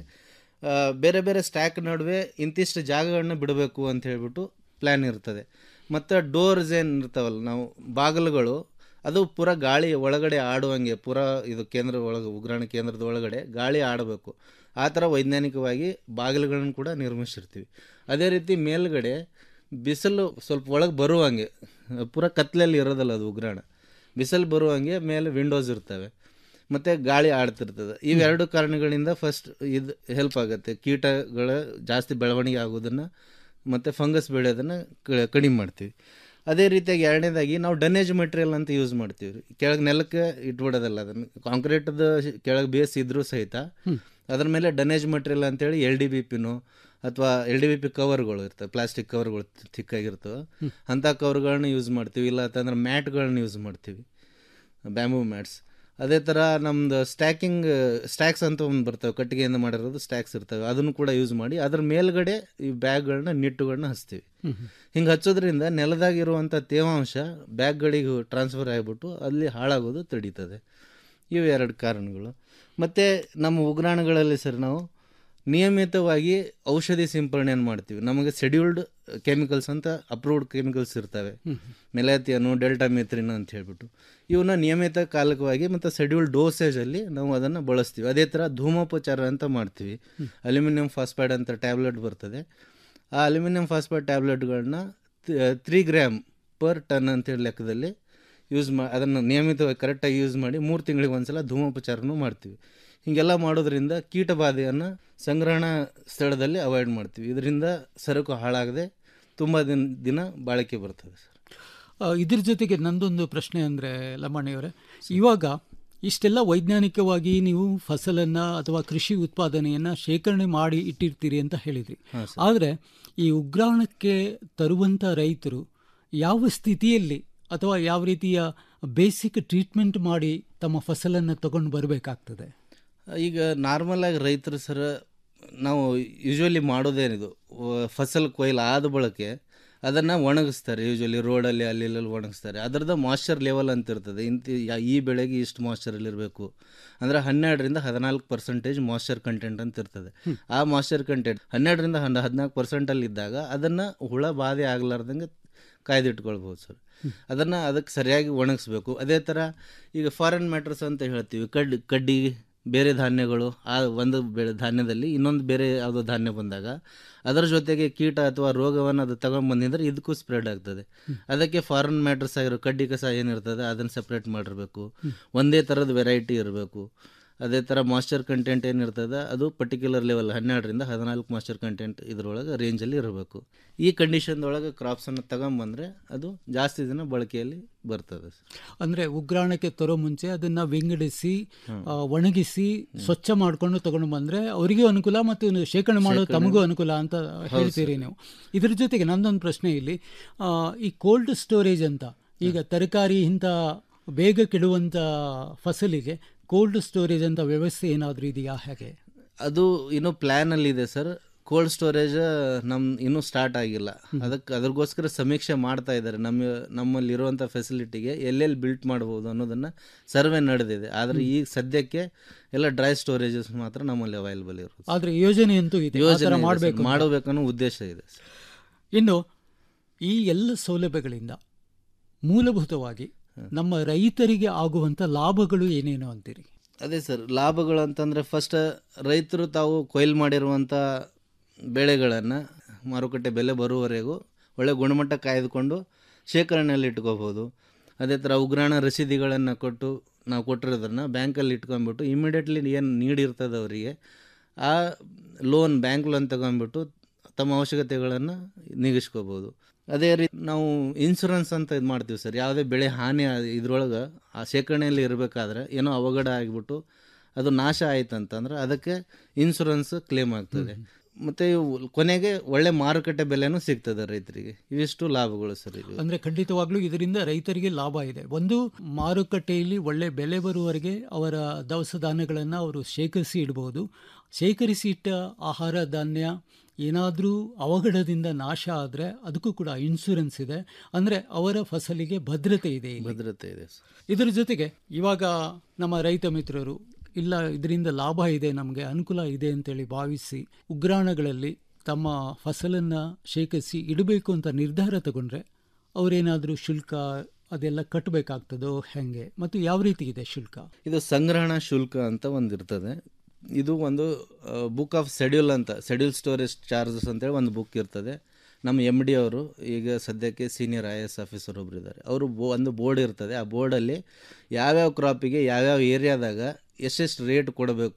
ಬೇರೆ ಬೇರೆ ಸ್ಟ್ಯಾಕ್ ನಡುವೆ ಇಂತಿಷ್ಟು ಜಾಗಗಳನ್ನ ಬಿಡಬೇಕು ಅಂತ ಹೇಳ್ಬಿಟ್ಟು ಪ್ಲ್ಯಾನ್ ಇರ್ತದೆ ಮತ್ತು ಡೋರ್ಸ್ ಏನು ಇರ್ತಾವಲ್ಲ ನಾವು ಬಾಗಿಲುಗಳು ಅದು ಪೂರ ಗಾಳಿ ಒಳಗಡೆ ಆಡುವಂಗೆ ಪೂರ ಇದು ಕೇಂದ್ರ ಒಳಗೆ ಉಗ್ರಾಣ ಕೇಂದ್ರದ ಒಳಗಡೆ ಗಾಳಿ ಆಡಬೇಕು ಆ ಥರ ವೈಜ್ಞಾನಿಕವಾಗಿ ಬಾಗಿಲುಗಳನ್ನು ಕೂಡ ನಿರ್ಮಿಸಿರ್ತೀವಿ ಅದೇ ರೀತಿ ಮೇಲ್ಗಡೆ ಬಿಸಿಲು ಸ್ವಲ್ಪ ಒಳಗೆ ಬರುವಂಗೆ ಪೂರ ಕತ್ಲಲ್ಲಿ ಇರೋದಲ್ಲ ಅದು ಉಗ್ರಾಣ ಬಿಸಿಲು ಬರುವಂಗೆ ಮೇಲೆ ವಿಂಡೋಸ್ ಇರ್ತವೆ ಮತ್ತು ಗಾಳಿ ಆಡ್ತಿರ್ತದೆ ಇವೆರಡು ಕಾರಣಗಳಿಂದ ಫಸ್ಟ್ ಇದು ಹೆಲ್ಪ್ ಆಗುತ್ತೆ ಕೀಟಗಳ ಜಾಸ್ತಿ ಬೆಳವಣಿಗೆ ಆಗೋದನ್ನು ಮತ್ತು ಫಂಗಸ್ ಬೆಳೆಯೋದನ್ನು ಕ- ಕಡಿಮೆ ಮಾಡ್ತೀವಿ ಅದೇ ರೀತಿಯಾಗಿ ಎರಡನೇದಾಗಿ ನಾವು ಡನೇಜ್ ಮೆಟೀರಿಯಲ್ ಅಂತ ಯೂಸ್ ಮಾಡ್ತೀವಿ ರೀ ಕೆಳಗೆ ನೆಲಕ್ಕೆ ಇಟ್ಬಿಡೋದಲ್ಲ ಅದನ್ನು ಕಾಂಕ್ರೀಟ್ದು ಕೆಳಗೆ ಬೇಸ್ ಇದ್ರೂ ಸಹಿತ ಅದ್ರ ಮೇಲೆ ಡನೇಜ್ ಮಟೀರಿಯಲ್ ಅಂತೇಳಿ ಎಲ್ ಡಿ ಬಿ ಪಿನು ಅಥವಾ ಎಲ್ ಡಿ ಬಿ ಪಿ ಕವರ್ಗಳು ಇರ್ತವೆ ಪ್ಲಾಸ್ಟಿಕ್ ಕವರ್ಗಳು ಚಿಕ್ಕಾಗಿರ್ತವೆ ಅಂಥ ಕವರ್ಗಳನ್ನ ಯೂಸ್ ಮಾಡ್ತೀವಿ ಇಲ್ಲ ಅಂತಂದ್ರೆ ಮ್ಯಾಟ್ಗಳನ್ನ ಯೂಸ್ ಮಾಡ್ತೀವಿ ಬ್ಯಾಂಬೂ ಮ್ಯಾಟ್ಸ್ ಅದೇ ಥರ ನಮ್ದು ಸ್ಟ್ಯಾಕಿಂಗ್ ಸ್ಟ್ಯಾಕ್ಸ್ ಅಂತ ಒಂದು ಬರ್ತವೆ ಕಟ್ಟಿಗೆಯಿಂದ ಮಾಡಿರೋದು ಸ್ಟ್ಯಾಕ್ಸ್ ಇರ್ತವೆ ಅದನ್ನು ಕೂಡ ಯೂಸ್ ಮಾಡಿ ಅದ್ರ ಮೇಲ್ಗಡೆ ಈ ಬ್ಯಾಗ್ಗಳನ್ನ ನಿಟ್ಟುಗಳನ್ನ ಹಚ್ತೀವಿ ಹಿಂಗೆ ಹಚ್ಚೋದ್ರಿಂದ ನೆಲದಾಗಿರುವಂಥ ತೇವಾಂಶ ಬ್ಯಾಗ್ಗಳಿಗೆ ಟ್ರಾನ್ಸ್ಫರ್ ಆಗಿಬಿಟ್ಟು ಅಲ್ಲಿ ಹಾಳಾಗೋದು ತಡೀತದೆ ಇವು ಎರಡು ಕಾರಣಗಳು ಮತ್ತು ನಮ್ಮ ಉಗ್ರಾಣಗಳಲ್ಲಿ ಸರ್ ನಾವು ನಿಯಮಿತವಾಗಿ ಔಷಧಿ ಸಿಂಪರಣೆಯನ್ನು ಮಾಡ್ತೀವಿ ನಮಗೆ ಶೆಡ್ಯೂಲ್ಡ್ ಕೆಮಿಕಲ್ಸ್ ಅಂತ ಅಪ್ರೂವ್ಡ್ ಕೆಮಿಕಲ್ಸ್ ಇರ್ತವೆ ಮೆಲಾತಿಯನು ಡೆಲ್ಟಾ ಮೆತ್ರಿನ್ ಅಂತ ಹೇಳ್ಬಿಟ್ಟು ಇವನ್ನ ನಿಯಮಿತ ಕಾಲಕವಾಗಿ ಮತ್ತು ಶೆಡ್ಯೂಲ್ ಡೋಸೇಜಲ್ಲಿ ನಾವು ಅದನ್ನು ಬಳಸ್ತೀವಿ ಅದೇ ಥರ ಧೂಮೋಪಚಾರ ಅಂತ ಮಾಡ್ತೀವಿ ಅಲ್ಯೂಮಿನಿಯಂ ಫಾಸ್ಫೈಡ್ ಅಂತ ಟ್ಯಾಬ್ಲೆಟ್ ಬರ್ತದೆ ಆ ಅಲ್ಯೂಮಿನಿಯಂ ಫಾಸ್ಫೈಡ್ ಟ್ಯಾಬ್ಲೆಟ್ಗಳನ್ನ ತ್ರೀ ಗ್ರಾಮ್ ಪರ್ ಟನ್ ಅಂತೇಳಿ ಲೆಕ್ಕದಲ್ಲಿ ಯೂಸ್ ಮಾ ಅದನ್ನು ನಿಯಮಿತವಾಗಿ ಕರೆಕ್ಟಾಗಿ ಯೂಸ್ ಮಾಡಿ ಮೂರು ತಿಂಗಳಿಗೆ ಒಂದ್ಸಲ ಧೂಮೋಪಚಾರನೂ ಮಾಡ್ತೀವಿ ಹೀಗೆಲ್ಲ ಮಾಡೋದ್ರಿಂದ ಕೀಟಬಾಧೆಯನ್ನು ಸಂಗ್ರಹಣಾ ಸ್ಥಳದಲ್ಲಿ ಅವಾಯ್ಡ್ ಮಾಡ್ತೀವಿ ಇದರಿಂದ ಸರಕು ಹಾಳಾಗದೆ ತುಂಬ ದಿನ ದಿನ ಬಾಳಿಕೆ ಬರ್ತದೆ ಸರ್ ಆ, ಇದ್ರ ಜೊತೆಗೆ ನಂದೊಂದು ಪ್ರಶ್ನೆ ಅಂದರೆ ಲಮ್ಮಣಿಯವರೇ ಇವಾಗ ಇಷ್ಟೆಲ್ಲ ವೈಜ್ಞಾನಿಕವಾಗಿ ನೀವು ಫಸಲನ್ನು ಅಥವಾ ಕೃಷಿ ಉತ್ಪಾದನೆಯನ್ನು ಶೇಖರಣೆ ಮಾಡಿ ಇಟ್ಟಿರ್ತೀರಿ ಅಂತ ಹೇಳಿದ್ರಿ ಹಾಂ ಸರ್. ಆದರೆ ಈ ಉಗ್ರಾಣಕ್ಕೆ ತರುವಂಥ ರೈತರು ಯಾವ ಸ್ಥಿತಿಯಲ್ಲಿ ಅಥವಾ ಯಾವ ರೀತಿಯ ಬೇಸಿಕ್ ಟ್ರೀಟ್ಮೆಂಟ್ ಮಾಡಿ ತಮ್ಮ ಫಸಲನ್ನು ತಗೊಂಡು ಬರಬೇಕಾಗ್ತದೆ ಈಗ ನಾರ್ಮಲ್ ಆಗಿ ರೈತರು ಸರ ನಾವು ಯೂಶ್ವಲಿ ಮಾಡೋದೇನಿದು ವ- ಫಸಲ್ ಕೊಯ್ಲು ಆದ ಬಳಕೆ ಅದನ್ನು ಒಣಗಿಸ್ತಾರೆ ಯೂಶ್ವಲಿ ರೋಡಲ್ಲಿ ಅಲ್ಲಿ ಇಲ್ಲೆಲ್ಲಿ ಒಣಗಿಸ್ತಾರೆ ಅದರದ್ದು ಮಾಯ್ಶ್ಚರ್ ಲೆವೆಲ್ ಅಂತ ಇರ್ತದೆ ಇಂತ ಯಾ- ಈ ಬೆಳೆಗೆ ಇಷ್ಟು ಮಾಯ್ಶ್ಚರಲ್ಲಿ ಇರಬೇಕು ಅಂದರೆ ಹನ್ನೆರಡರಿಂದ ಹದಿನಾಲ್ಕು ಪರ್ಸೆಂಟೇಜ್ ಮಾಯ್ಶ್ಚರ್ ಕಂಟೆಂಟ್ ಅಂತ ಇರ್ತದೆ ಆ ಮಾಯ್ಶ್ಚರ್ ಕಂಟೆಂಟ್ ಹನ್ನೆರಡರಿಂದ ಹನ್ನ ಹದಿನಾಲ್ಕು ಪರ್ಸೆಂಟಲ್ಲಿ ಇದ್ದಾಗ ಅದನ್ನು ಹುಳ ಬಾಧೆ ಆಗಲಾರ್ದಂಗೆ ಕಾಯ್ದಿಟ್ಕೊಳ್ಬೋದು ಸರ್ ಅದನ್ನು ಅದಕ್ಕೆ ಸರಿಯಾಗಿ ಒಣಗಿಸ್ಬೇಕು ಅದೇ ಥರ ಈಗ ಫಾರಿನ್ ಮ್ಯಾಟ್ರಸ್ ಅಂತ ಹೇಳ್ತೀವಿ ಕಡ್ಡಿ ಕಡ್ಡಿ ಬೇರೆ ಧಾನ್ಯಗಳು ಆ ಒಂದು ಬೆಳೆ ಧಾನ್ಯದಲ್ಲಿ ಇನ್ನೊಂದು ಬೇರೆ ಯಾವುದೋ ಧಾನ್ಯ ಬಂದಾಗ ಅದರ ಜೊತೆಗೆ ಕೀಟ ಅಥವಾ ರೋಗವನ್ನು ಅದು ತಗೊಂಡ್ಬಂದಿದ್ರೆ ಇದಕ್ಕೂ ಸ್ಪ್ರೆಡ್ ಆಗ್ತದೆ ಅದಕ್ಕೆ ಫಾರಿನ್ ಮ್ಯಾಟ್ರಸ್ ಆಗಿರೋ ಕಡ್ಡಿ ಕಸ ಏನಿರ್ತದೆ ಅದನ್ನು ಸಪ್ರೇಟ್ ಮಾಡಿರಬೇಕು ಒಂದೇ ಥರದ ವೆರೈಟಿ ಇರಬೇಕು ಅದೇ ಥರ ಮಾಯ್ಶ್ಚರ್ ಕಂಟೆಂಟ್ ಏನಿರ್ತದೆ ಅದು ಪರ್ಟಿಕ್ಯುಲರ್ ಲೆವೆಲ್ ಹನ್ನೆರಡರಿಂದ ಹದಿನಾಲ್ಕು ಮಾಯ್ಶ್ಚರ್ ಕಂಟೆಂಟ್ ಇದ್ರೊಳಗೆ ರೇಂಜಲ್ಲಿ ಇರಬೇಕು ಈ ಕಂಡೀಷನ್ದೊಳಗೆ ಕ್ರಾಪ್ಸನ್ನು ತಗೊಂಬಂದರೆ ಅದು ಜಾಸ್ತಿ ದಿನ ಬಳಕೆಯಲ್ಲಿ ಬರ್ತದೆ ಅಂದರೆ ಉಗ್ರಾಣಕ್ಕೆ ತರೋ ಮುಂಚೆ ಅದನ್ನು ವಿಂಗಡಿಸಿ ಆ, ಒಣಗಿಸಿ ಸ್ವಚ್ಛ ಮಾಡಿಕೊಂಡು ತಗೊಂಡು ಬಂದರೆ ಅವರಿಗೂ ಅನುಕೂಲ ಮತ್ತು ಶೇಖರಣೆ ಮಾಡೋದು ಶೇಖರಣೆ- ತಮಗೂ ಅನುಕೂಲ ಅಂತ ಹೌದು ಹೇಳ್ತೀರಿ ನೀವು ಇದ್ರ ಜೊತೆಗೆ ನಂದೊಂದು ಪ್ರಶ್ನೆ ಇಲ್ಲಿ ಆ, ಈ ಕೋಲ್ಡ್ ಸ್ಟೋರೇಜ್ ಅಂತ ಈಗ ತರಕಾರಿ ಇಂಥ ಬೇಗ ಕೆಡುವಂಥ ಫಸಲಿಗೆ ಕೋಲ್ಡ್ ಸ್ಟೋರೇಜ್ ಅಂತ ವ್ಯವಸ್ಥೆ ಏನಾದರೂ ಇದೆಯಾ ಹೇಗೆ ಅದು ಇನ್ನೂ ಪ್ಲ್ಯಾನಲ್ಲಿ ಇದೆ ಸರ್ ಕೋಲ್ಡ್ ಸ್ಟೋರೇಜ್ ನಮ್ಮ ಇನ್ನೂ ಸ್ಟಾರ್ಟ್ ಆಗಿಲ್ಲ ಅದಕ್ಕೆ ಅದ್ರಗೋಸ್ಕರ ಸಮೀಕ್ಷೆ ಮಾಡ್ತಾ ಇದ್ದಾರೆ ನಮ್ಮ ನಮ್ಮಲ್ಲಿರುವಂಥ ಫೆಸಿಲಿಟಿಗೆ ಎಲ್ಲೆಲ್ಲಿ ಬಿಲ್ಟ್ ಮಾಡ್ಬೋದು ಅನ್ನೋದನ್ನು ಸರ್ವೆ ನಡೆದಿದೆ ಆದರೆ ಈಗ ಸದ್ಯಕ್ಕೆ ಎಲ್ಲ ಡ್ರೈ ಸ್ಟೋರೇಜಸ್ ಮಾತ್ರ ನಮ್ಮಲ್ಲಿ ಅವೈಲೇಬಲ್ ಇರೋದು ಆದರೆ ಯೋಜನೆ ಅಂತೂ ಇದೆ ಆ ಥರ ಯೋಜನೆ ಮಾಡಬೇಕು ಮಾಡಬೇಕನ್ನೋ ಉದ್ದೇಶ ಇದೆ ಸರ್ ಇನ್ನು ಈ ಎಲ್ಲ ಸೌಲಭ್ಯಗಳಿಂದ ಮೂಲಭೂತವಾಗಿ ನಮ್ಮ ರೈತರಿಗೆ ಆಗುವಂಥ ಲಾಭಗಳು ಏನೇನು ಅಂತೀರಿ ಅದೇ ಸರ್ ಲಾಭಗಳು ಅಂತಂದರೆ ಫಸ್ಟ್ ರೈತರು ತಾವು ಕೊಯ್ಲು ಮಾಡಿರುವಂಥ ಬೆಳೆಗಳನ್ನು ಮಾರುಕಟ್ಟೆ ಬೆಲೆ ಬರುವವರೆಗೂ ಒಳ್ಳೆ ಗುಣಮಟ್ಟ ಕಾಯ್ದುಕೊಂಡು ಶೇಖರಣೆಯಲ್ಲಿ ಇಟ್ಕೋಬೋದು ಅದೇ ಥರ ಉಗ್ರಾಣ ರಸೀದಿಗಳನ್ನು ಕೊಟ್ಟು ನಾವು ಕೊಟ್ಟಿರೋದನ್ನು ಬ್ಯಾಂಕಲ್ಲಿ ಇಟ್ಕೊಂಡ್ಬಿಟ್ಟು ಇಮಿಡಿಯೇಟ್ಲಿ ಏನು ನೀಡಿರ್ತದೆ ಅವರಿಗೆ ಆ ಲೋನ್ ಬ್ಯಾಂಕ್ ಲೋನ್ ತಗೊಂಡ್ಬಿಟ್ಟು ತಮ್ಮ ಅವಶ್ಯಕತೆಗಳನ್ನು ನೀಗಿಸ್ಕೋಬೋದು ಅದೇ ರೀತಿ ನಾವು ಇನ್ಶೂರೆನ್ಸ್ ಅಂತ ಇದು ಮಾಡ್ತೀವಿ ಸರ್ ಯಾವುದೇ ಬೆಳೆ ಹಾನಿ ಇದ್ರೊಳಗೆ ಆ ಶೇಖರಣೆಯಲ್ಲಿ ಇರಬೇಕಾದ್ರೆ ಏನೋ ಅವಘಡ ಆಗಿಬಿಟ್ಟು ಅದು ನಾಶ ಆಯ್ತು ಅಂತಂದ್ರೆ ಅದಕ್ಕೆ ಇನ್ಶೂರೆನ್ಸ್ ಕ್ಲೇಮ್ ಆಗ್ತದೆ ಮತ್ತು ಕೊನೆಗೆ ಒಳ್ಳೆ ಮಾರುಕಟ್ಟೆ ಬೆಲೆನೂ ಸಿಗ್ತದೆ ರೈತರಿಗೆ ಇವಿಷ್ಟು ಲಾಭಗಳು ಸರ್ ಇದು ಅಂದ್ರೆ ಖಂಡಿತವಾಗ್ಲೂ ಇದರಿಂದ ರೈತರಿಗೆ ಲಾಭ ಇದೆ ಒಂದು ಮಾರುಕಟ್ಟೆಯಲ್ಲಿ ಒಳ್ಳೆ ಬೆಲೆ ಬರುವವರೆಗೆ ಅವರ ದವಸ ಧಾನ್ಯಗಳನ್ನು ಅವರು ಶೇಖರಿಸಿ ಇಡಬಹುದು ಶೇಖರಿಸಿ ಇಟ್ಟ ಆಹಾರ ಧಾನ್ಯ ಏನಾದರೂ ಅವಘಡದಿಂದ ನಾಶ ಆದರೆ ಅದಕ್ಕೂ ಕೂಡ ಇನ್ಶೂರೆನ್ಸ್ ಇದೆ ಅಂದರೆ ಅವರ ಫಸಲಿಗೆ ಭದ್ರತೆ ಇದೆ ಇಲ್ಲಿ. ಭದ್ರತೆ ಇದೆ ಸರ್ ಇದರ ಜೊತೆಗೆ ಇವಾಗ ನಮ್ಮ ರೈತ ಮಿತ್ರರು ಇಲ್ಲ ಇದರಿಂದ ಲಾಭ ಇದೆ ನಮಗೆ ಅನುಕೂಲ ಇದೆ ಅಂತೇಳಿ ಭಾವಿಸಿ ಉಗ್ರಾಣಗಳಲ್ಲಿ ತಮ್ಮ ಫಸಲನ್ನು ಶೇಖರಿಸಿ ಇಡಬೇಕು ಅಂತ ನಿರ್ಧಾರ ತಗೊಂಡ್ರೆ ಅವರೇನಾದರೂ ಶುಲ್ಕ ಅದೆಲ್ಲ ಕಟ್ಟಬೇಕಾಗ್ತದೋ ಹೆಂಗೆ ಮತ್ತು ಯಾವ ರೀತಿ ಇದೆ ಶುಲ್ಕ ಇದು ಸಂಗ್ರಹಣಾ ಶುಲ್ಕ ಅಂತ ಒಂದು ಇರ್ತದೆ ಇದು ಒಂದು ಬುಕ್ ಆಫ್ ಶೆಡ್ಯೂಲ್ ಅಂತ ಶೆಡ್ಯೂಲ್ ಸ್ಟೋರೇಜ್ ಚಾರ್ಜಸ್ ಅಂತೇಳಿ ಒಂದು ಬುಕ್ ಇರ್ತದೆ ನಮ್ಮ ಎಮ್ ಡಿ ಅವರು ಈಗ ಸದ್ಯಕ್ಕೆ senior I A S officer ಒಬ್ರು ಇದ್ದಾರೆ ಅವರು ಬೋ ಒಂದು ಬೋರ್ಡ್ ಇರ್ತದೆ ಆ ಬೋರ್ಡಲ್ಲಿ ಯಾವ್ಯಾವ ಕ್ರಾಪಿಗೆ ಯಾವ್ಯಾವ ಏರಿಯಾದಾಗ ಎಷ್ಟೆಷ್ಟು ರೇಟ್ ಕೊಡಬೇಕು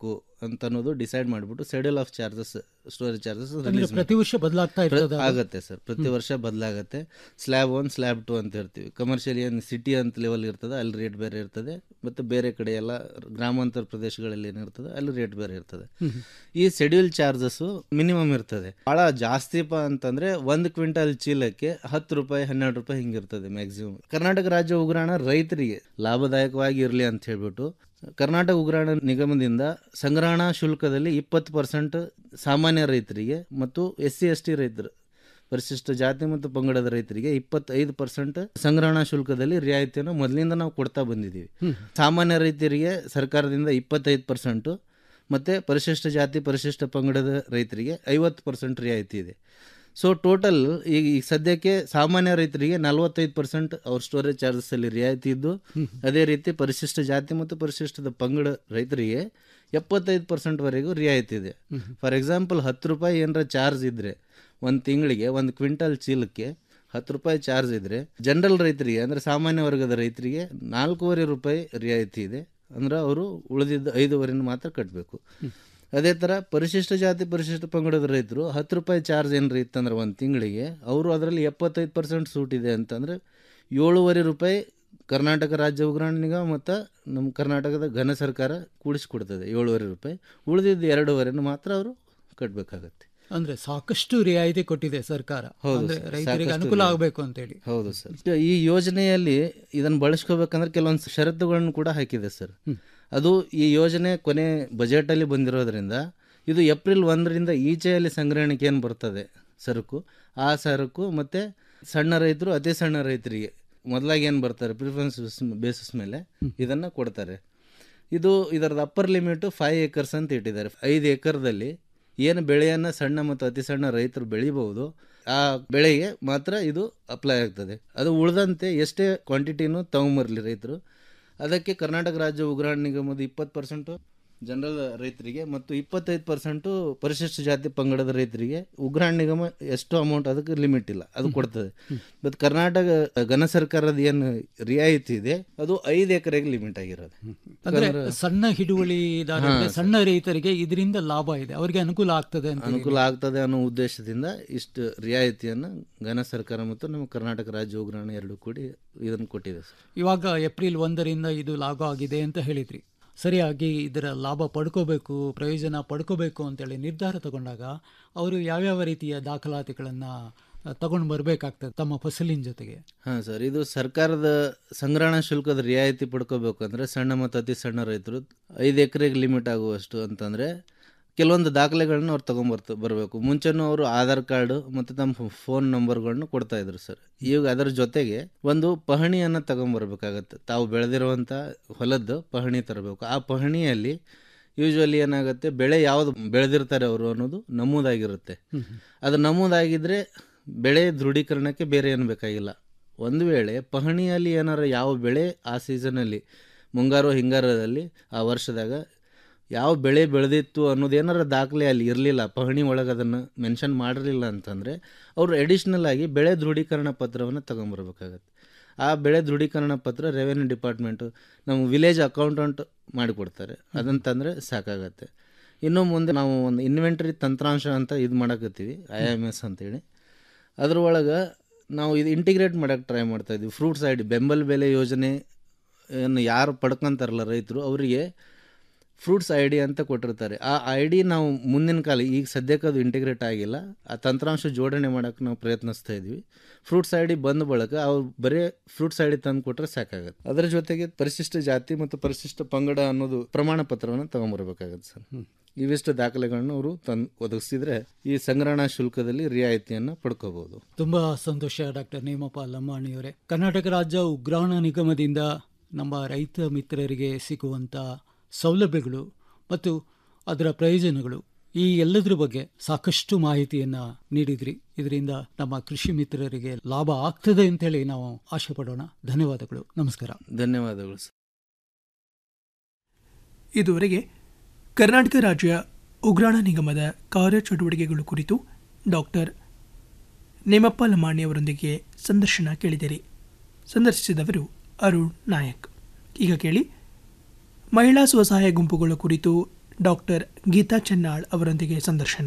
ಅಂತ ಅನ್ನೋದು ಡಿಸೈಡ್ ಮಾಡಿಬಿಟ್ಟು schedule of charges storage charges ಅಂದ್ರೆ ಪ್ರತಿ ವರ್ಷ ಬದಲಾಗ್ತಾ ಇರ್ತದ ಅದು? ಆಗುತ್ತೆ ಸರ್ ಪ್ರತಿ ವರ್ಷ ಬದಲಾಗುತ್ತೆ ಸ್ಲ್ಯಾಬ್ ಒನ್ ಸ್ಲ್ಯಾಬ್ ಟು ಅಂತ ಹೇಳ್ತೀವಿ ಕಮರ್ಷಿಯಲ್ ಏನು ಸಿಟಿ ಅಂತ ಲೆವೆಲ್ ಇರ್ತದೆ ಅಲ್ಲಿ ರೇಟ್ ಬೇರೆ ಇರ್ತದೆ ಮತ್ತು ಬೇರೆ ಕಡೆ ಎಲ್ಲ ಗ್ರಾಮಾಂತರ ಪ್ರದೇಶಗಳಲ್ಲಿ ಏನಿರ್ತದೆ ಅಲ್ಲಿ ರೇಟ್ ಬೇರೆ ಇರ್ತದೆ ಹ್ಮ್. ಈ ಶೆಡ್ಯೂಲ್ ಚಾರ್ಜಸ್ಸು ಮಿನಿಮಮ್ ಇರ್ತದೆ ಭಾಳ ಜಾಸ್ತಿಪ ಅಂತಂದ್ರೆ ಒಂದು ಕ್ವಿಂಟಲ್ ಚೀಲಕ್ಕೆ ಹತ್ತು ರೂಪಾಯಿ ಹನ್ನೆರಡು ರೂಪಾಯಿ ಹಿಂಗಿರ್ತದೆ ಮ್ಯಾಕ್ಸಿಮಮ್ ಕರ್ನಾಟಕ ರಾಜ್ಯ ಉಗ್ರಾಣ ರೈತರಿಗೆ ಲಾಭದಾಯಕವಾಗಿ ಇರಲಿ ಅಂತ ಹೇಳ್ಬಿಟ್ಟು ಕರ್ನಾಟಕ ಉಗ್ರಾಣ ನಿಗಮದಿಂದ ಸಂಗ್ರಹಣಾ ಶುಲ್ಕದಲ್ಲಿ ಇಪ್ಪತ್ತು ಪರ್ಸೆಂಟ್ ಸಾಮಾನ್ಯ ರೈತರಿಗೆ ಮತ್ತು ಎಸ್ ಸಿ ಎಸ್ ಟಿ ರೈತರು ಪರಿಶಿಷ್ಟ ಜಾತಿ ಮತ್ತು ಪಂಗಡದ ರೈತರಿಗೆ ಇಪ್ಪತ್ತೈದು ಪರ್ಸೆಂಟ್ ಸಂಗ್ರಹಣಾ ಶುಲ್ಕದಲ್ಲಿ ರಿಯಾಯಿತಿಯನ್ನು ಮೊದಲಿಂದ ನಾವು ಕೊಡ್ತಾ ಬಂದಿದ್ದೀವಿ ಹ್ಮ್. ಸಾಮಾನ್ಯ ರೈತರಿಗೆ ಸರ್ಕಾರದಿಂದ ಇಪ್ಪತ್ತೈದು ಪರ್ಸೆಂಟು ಮತ್ತು ಪರಿಶಿಷ್ಟ ಜಾತಿ ಪರಿಶಿಷ್ಟ ಪಂಗಡದ ರೈತರಿಗೆ ಐವತ್ತು ಪರ್ಸೆಂಟ್ ರಿಯಾಯಿತಿ ಇದೆ ಸೊ ಟೋಟಲ್ ಈಗ ಈಗ ಸದ್ಯಕ್ಕೆ ಸಾಮಾನ್ಯ ರೈತರಿಗೆ ನಲವತ್ತೈದು ಪರ್ಸೆಂಟ್ ಅವ್ರ ಸ್ಟೋರೇಜ್ ಚಾರ್ಜಸ್ಸಲ್ಲಿ ರಿಯಾಯಿತಿ ಇದ್ದು ಅದೇ ರೀತಿ ಪರಿಶಿಷ್ಟ ಜಾತಿ ಮತ್ತು ಪರಿಶಿಷ್ಟದ ಪಂಗಡ ರೈತರಿಗೆ ಎಪ್ಪತ್ತೈದು ಪರ್ಸೆಂಟ್ವರೆಗೂ ರಿಯಾಯಿತಿ ಇದೆ ಫಾರ್ ಎಕ್ಸಾಂಪಲ್ ಹತ್ತು ರೂಪಾಯಿ ಏನರ ಚಾರ್ಜ್ ಇದ್ದರೆ ಒಂದು ತಿಂಗಳಿಗೆ ಒಂದು ಕ್ವಿಂಟಲ್ ಚೀಲಕ್ಕೆ ಹತ್ತು ರೂಪಾಯಿ ಚಾರ್ಜ್ ಇದ್ದರೆ ಜನರಲ್ ರೈತರಿಗೆ ಅಂದರೆ ಸಾಮಾನ್ಯ ವರ್ಗದ ರೈತರಿಗೆ ನಾಲ್ಕೂವರೆ ರೂಪಾಯಿ ರಿಯಾಯಿತಿ ಇದೆ ಅಂದ್ರೆ ಅವರು ಉಳಿದಿದ್ದ ಐದೂವರೆನ ಮಾತ್ರ ಕಟ್ಟಬೇಕು ಅದೇ ಥರ ಪರಿಶಿಷ್ಟ ಜಾತಿ ಪರಿಶಿಷ್ಟ ಪಂಗಡದ ರೈತರು ಹತ್ತು ರೂಪಾಯಿ ಚಾರ್ಜ್ ಏನ್ರಿ ಇತ್ತಂದ್ರೆ ಒಂದು ತಿಂಗಳಿಗೆ ಅವರು ಅದರಲ್ಲಿ ಎಪ್ಪತ್ತೈದು ಪರ್ಸೆಂಟ್ ಸೂಟ್ ಇದೆ ಅಂತಂದರೆ ಏಳುವರೆ ರೂಪಾಯಿ ಕರ್ನಾಟಕ ರಾಜ್ಯ ಉಗ್ರಾಣ ನಿಗಮ ಮತ್ತು ನಮ್ಮ ಕರ್ನಾಟಕದ ಘನ ಸರ್ಕಾರ ಕೂಡಿಸ್ಕೊಡ್ತದೆ ಏಳುವರೆ ರೂಪಾಯಿ ಉಳಿದಿದ್ದು ಎರಡೂವರೆನ ಮಾತ್ರ ಅವರು ಕಟ್ಟಬೇಕಾಗತ್ತೆ ಅಂದ್ರೆ ಸಾಕಷ್ಟು ರಿಯಾಯಿತಿ ಕೊಟ್ಟಿದೆ ಸರ್ಕಾರ ಹೌದು ಅಂದ್ರೆ ಸರ್, ರೈತರಿಗೆ ಸಾಕಷ್ಟು ಅನುಕೂಲ ರಿಯಾಯಿತಿ. ಆಗಬೇಕು ಅಂತೇಳಿ ಹೌದು ಸರ್ ಈ ಯೋಜನೆಯಲ್ಲಿ ಇದನ್ನು ಬಳಸ್ಕೋಬೇಕಂದ್ರೆ ಕೆಲವೊಂದು ಷರತ್ತುಗಳನ್ನು ಕೂಡ ಹಾಕಿದೆ ಸರ್ ಅದು ಈ ಯೋಜನೆ ಕೊನೆ ಬಜೆಟಲ್ಲಿ ಬಂದಿರೋದ್ರಿಂದ ಇದು ಏಪ್ರಿಲ್ ಒಂದರಿಂದ ಈಚೆಯಲ್ಲಿ ಸಂಗ್ರಹಣೆಗೆ ಏನು ಬರ್ತದೆ ಸರಕು ಆ ಸರಕು ಮತ್ತು ಸಣ್ಣ ರೈತರು ಅತಿ ಸಣ್ಣ ರೈತರಿಗೆ ಮೊದಲಾಗಿ ಏನು ಬರ್ತಾರೆ ಪ್ರಿಫರೆನ್ಸ್ ಬೇಸಿಸ್ ಮೇಲೆ ಇದನ್ನು ಕೊಡ್ತಾರೆ ಇದು ಇದರದ ಅಪ್ಪರ್ ಲಿಮಿಟು ಫೈವ್ ಏಕರ್ಸ್ ಅಂತ ಇಟ್ಟಿದ್ದಾರೆ ಐದು ಏಕರ್ದಲ್ಲಿ ಏನು ಬೆಳೆಯನ್ನು ಸಣ್ಣ ಮತ್ತು ಅತಿ ಸಣ್ಣ ರೈತರು ಬೆಳಿಬಹುದು ಆ ಬೆಳೆಗೆ ಮಾತ್ರ ಇದು ಅಪ್ಲೈ ಆಗ್ತದೆ ಅದು ಉಳಿದಂತೆ ಎಷ್ಟೇ ಕ್ವಾಂಟಿಟಿನೂ ತಗೊಂಬರಲಿ ರೈತರು ಅದಕ್ಕೆ ಕರ್ನಾಟಕ ರಾಜ್ಯ ಉಗ್ರಾಣ ನಿಗಮದ ಇಪ್ಪತ್ತು ಪರ್ಸೆಂಟು ಜನರಲ್ ರೈತರಿಗೆ ಮತ್ತು ಇಪ್ಪತ್ತೈದು ಪರ್ಸೆಂಟು ಪರಿಶಿಷ್ಟ ಜಾತಿ ಪಂಗಡದ ರೈತರಿಗೆ ಉಗ್ರಾಣ ನಿಗಮ ಎಷ್ಟು ಅಮೌಂಟ್ ಅದಕ್ಕೆ ಲಿಮಿಟ್ ಇಲ್ಲ ಅದು ಕೊಡ್ತದೆ ಮತ್ತು ಕರ್ನಾಟಕ ಘನ ಸರ್ಕಾರದ ಏನು ರಿಯಾಯಿತಿ ಇದೆ ಅದು ಐದು ಎಕರೆಗೆ ಲಿಮಿಟ್ ಆಗಿರೋದು ಅಂದ್ರೆ ಯಾಕಂದ್ರೆ- ಸಣ್ಣ ಹಿಡುವಳಿದಾರರಿಗೆ ಹಾ, ಸಣ್ಣ ರೈತರಿಗೆ ಇದರಿಂದ ಲಾಭ ಇದೆ ಅವರಿಗೆ ಅನುಕೂಲ ಆಗ್ತದೆ ಅಂತ ಅನುಕೂಲ ಆಗ್ತದೆ ಅನ್ನೋ ಉದ್ದೇಶದಿಂದ ಇಷ್ಟು ರಿಯಾಯಿತಿಯನ್ನು ಘನ ಸರ್ಕಾರ ಮತ್ತು ನಮ್ಮ ಕರ್ನಾಟಕ ರಾಜ್ಯ ಉಗ್ರಾಣ ಎರಡು ಕೂಡಿ ಇದನ್ನು ಕೊಟ್ಟಿದೆ ಸರ್ ಇವಾಗ ಏಪ್ರಿಲ್ ಒಂದರಿಂದ ಇದು ಲಾಗು ಆಗಿದೆ ಅಂತ ಹೇಳಿದ್ರಿ ಸರಿಯಾಗಿ ಇದರ ಲಾಭ ಪಡ್ಕೋಬೇಕು ಪ್ರಯೋಜನ ಪಡ್ಕೋಬೇಕು ಅಂತೇಳಿ ನಿರ್ಧಾರ ತಗೊಂಡಾಗ ಅವರು ಯಾವ್ಯಾವ ರೀತಿಯ ದಾಖಲಾತಿಗಳನ್ನು ತಗೊಂಡು ಬರಬೇಕಾಗ್ತದೆ ತಮ್ಮ ಫಸಲಿನ ಜೊತೆಗೆ ಹಾಂ ಸರ್ ಇದು ಸರ್ಕಾರದ ಸಂಗ್ರಹಣಾ ಶುಲ್ಕದ ರಿಯಾಯಿತಿ ಪಡ್ಕೋಬೇಕು ಸಣ್ಣ ಮತ್ತು ಅತಿ ಸಣ್ಣ ರೈತರು ಐದು ಎಕರೆಗೆ ಲಿಮಿಟ್ ಆಗುವಷ್ಟು ಅಂತಂದರೆ ಕೆಲವೊಂದು ದಾಖಲೆಗಳನ್ನ ಅವ್ರು ತೊಗೊಂಬರ್ತ ಬರಬೇಕು ಮುಂಚೆನೂ ಅವರು ಆಧಾರ್ ಕಾರ್ಡು ಮತ್ತು ತಮ್ಮ ಫೋನ್ ನಂಬರ್ಗಳನ್ನು ಕೊಡ್ತಾ ಇದ್ರು ಸರ್ ಈಗ ಅದರ ಜೊತೆಗೆ ಒಂದು ಪಹಣಿಯನ್ನು ತಗೊಂಬರ್ಬೇಕಾಗತ್ತೆ ತಾವು ಬೆಳೆದಿರುವಂಥ ಹೊಲದ್ದು ಪಹಣಿ ತರಬೇಕು ಆ ಪಹಣಿಯಲ್ಲಿ ಯೂಶ್ವಲಿ ಏನಾಗುತ್ತೆ ಬೆಳೆ ಯಾವುದು ಬೆಳೆದಿರ್ತಾರೆ ಅವರು ಅನ್ನೋದು ನಮೂದಾಗಿರುತ್ತೆ ಅದು ನಮೂದಾಗಿದ್ದರೆ ಬೆಳೆ ದೃಢೀಕರಣಕ್ಕೆ ಬೇರೆ ಏನು ಬೇಕಾಗಿಲ್ಲ ಒಂದು ವೇಳೆ ಪಹಣಿಯಲ್ಲಿ ಏನಾರ ಯಾವ ಬೆಳೆ ಆ ಸೀಸನಲ್ಲಿ ಮುಂಗಾರು ಹಿಂಗಾರದಲ್ಲಿ ಆ ವರ್ಷದಾಗ ಯಾವ ಬೆಳೆ ಬೆಳೆದಿತ್ತು ಅನ್ನೋದು ಏನಾರ ದಾಖಲೆ ಅಲ್ಲಿ ಇರಲಿಲ್ಲ ಪಹಣಿ ಒಳಗೆ ಅದನ್ನು ಮೆನ್ಷನ್ ಮಾಡಿರಲಿಲ್ಲ ಅಂತಂದರೆ ಅವರು ಎಡಿಷ್ನಲ್ ಆಗಿ ಬೆಳೆ ದೃಢೀಕರಣ ಪತ್ರವನ್ನು ತಗೊಂಬರ್ಬೇಕಾಗತ್ತೆ ಆ ಬೆಳೆ ದೃಢೀಕರಣ ಪತ್ರ ರೆವೆನ್ಯೂ ಡಿಪಾರ್ಟ್ಮೆಂಟು ನಮ್ಮ ವಿಲೇಜ್ ಅಕೌಂಟೆಂಟ್ ಮಾಡಿಕೊಡ್ತಾರೆ ಅದನ್ನು ತಂದರೆ ಸಾಕಾಗತ್ತೆ ಇನ್ನು ಮುಂದೆ ನಾವು ಒಂದು ಇನ್ವೆಂಟರಿ ತಂತ್ರಾಂಶ ಅಂತ ಇದು ಮಾಡಕತ್ತೀವಿ ಐ ಎಮ್ ಎಸ್ ಅಂತೇಳಿ ಅದ್ರೊಳಗೆ ನಾವು ಇದು ಇಂಟಿಗ್ರೇಟ್ ಮಾಡೋಕ್ಕೆ ಟ್ರೈ ಮಾಡ್ತಾ ಇದ್ವಿ ಫ್ರೂಟ್ಸ್ ಐ ಡಿ ಬೆಂಬಲ ಬೆಲೆ ಯೋಜನೆ ಏನು ಯಾರು ಪಡ್ಕೊಂತಾರಲ್ಲ ರೈತರು ಅವರಿಗೆ ಫ್ರೂಟ್ಸ್ ಐ ಡಿ ಅಂತ ಕೊಟ್ಟಿರ್ತಾರೆ ಆ ಐ ಡಿ ನಾವು ಮುಂದಿನ ಕಾಲ ಈಗ ಸದ್ಯಕ್ಕೆ ಅದು ಇಂಟಿಗ್ರೇಟ್ ಆಗಿಲ್ಲ ಆ ತಂತ್ರಾಂಶ ಜೋಡಣೆ ಮಾಡೋಕ್ಕೆ ನಾವು ಪ್ರಯತ್ನಿಸ್ತಾ ಇದ್ವಿ ಫ್ರೂಟ್ಸ್ ಐ ಡಿ ಬಂದ ಬಳಿಕ ಅವ್ರು ಬರೀ ಫ್ರೂಟ್ಸ್ ಐ ಡಿ ತಂದು ಕೊಟ್ಟರೆ ಸಾಕಾಗುತ್ತೆ ಅದರ ಜೊತೆಗೆ ಪರಿಶಿಷ್ಟ ಜಾತಿ ಮತ್ತು ಪರಿಶಿಷ್ಟ ಪಂಗಡ ಅನ್ನೋದು ಪ್ರಮಾಣ ಪತ್ರವನ್ನು ತಗೊಂಬರ್ಬೇಕಾಗತ್ತೆ ಸರ್ ಇವಿಷ್ಟು ದಾಖಲೆಗಳನ್ನು ಅವರು ತಂದು ಒದಗಿಸಿದ್ರೆ ಈ ಸಂಗ್ರಹಣಾ ಶುಲ್ಕದಲ್ಲಿ ರಿಯಾಯಿತಿಯನ್ನು ಪಡ್ಕೋಬಹುದು ತುಂಬಾ ಸಂತೋಷ ಡಾಕ್ಟರ್ ನೇಮಪ್ಪ ಲಮ್ಮಾಣಿಯವರೇ ಕರ್ನಾಟಕ ರಾಜ್ಯ ಉಗ್ರಾಣ ನಿಗಮದಿಂದ ನಮ್ಮ ರೈತ ಮಿತ್ರರಿಗೆ ಸಿಗುವಂಥ ಸೌಲಭ್ಯಗಳು ಮತ್ತು ಅದರ ಪ್ರಯೋಜನಗಳು ಈ ಎಲ್ಲದರ ಬಗ್ಗೆ ಸಾಕಷ್ಟು ಮಾಹಿತಿಯನ್ನು ನೀಡಿದ್ರಿ ಇದರಿಂದ ನಮ್ಮ ಕೃಷಿ ಮಿತ್ರರಿಗೆ ಲಾಭ ಆಗ್ತದೆ ಅಂತೇಳಿ ನಾವು ಆಶೆ ಪಡೋಣ ಧನ್ಯವಾದಗಳು ನಮಸ್ಕಾರ ಧನ್ಯವಾದಗಳು ಸರ್ ಇದುವರೆಗೆ ಕರ್ನಾಟಕ ರಾಜ್ಯ ಉಗ್ರಾಣ ನಿಗಮದ ಕಾರ್ಯಚಟುವಟಿಕೆಗಳು ಕುರಿತು ಡಾಕ್ಟರ್ ನೇಮಪ್ಪ ಲಮಾಣಿ ಅವರೊಂದಿಗೆ ಸಂದರ್ಶನ ಕೇಳಿದಿರಿ ಸಂದರ್ಶಿಸಿದವರು ಅರುಣ್ ನಾಯಕ್ ಈಗ ಕೇಳಿ ಮಹಿಳಾ ಸ್ವಸಹಾಯ ಗುಂಪುಗಳ ಕುರಿತು ಡಾಕ್ಟರ್ ಗೀತಾ ಚೆನ್ನಾಳ್ ಅವರೊಂದಿಗೆ ಸಂದರ್ಶನ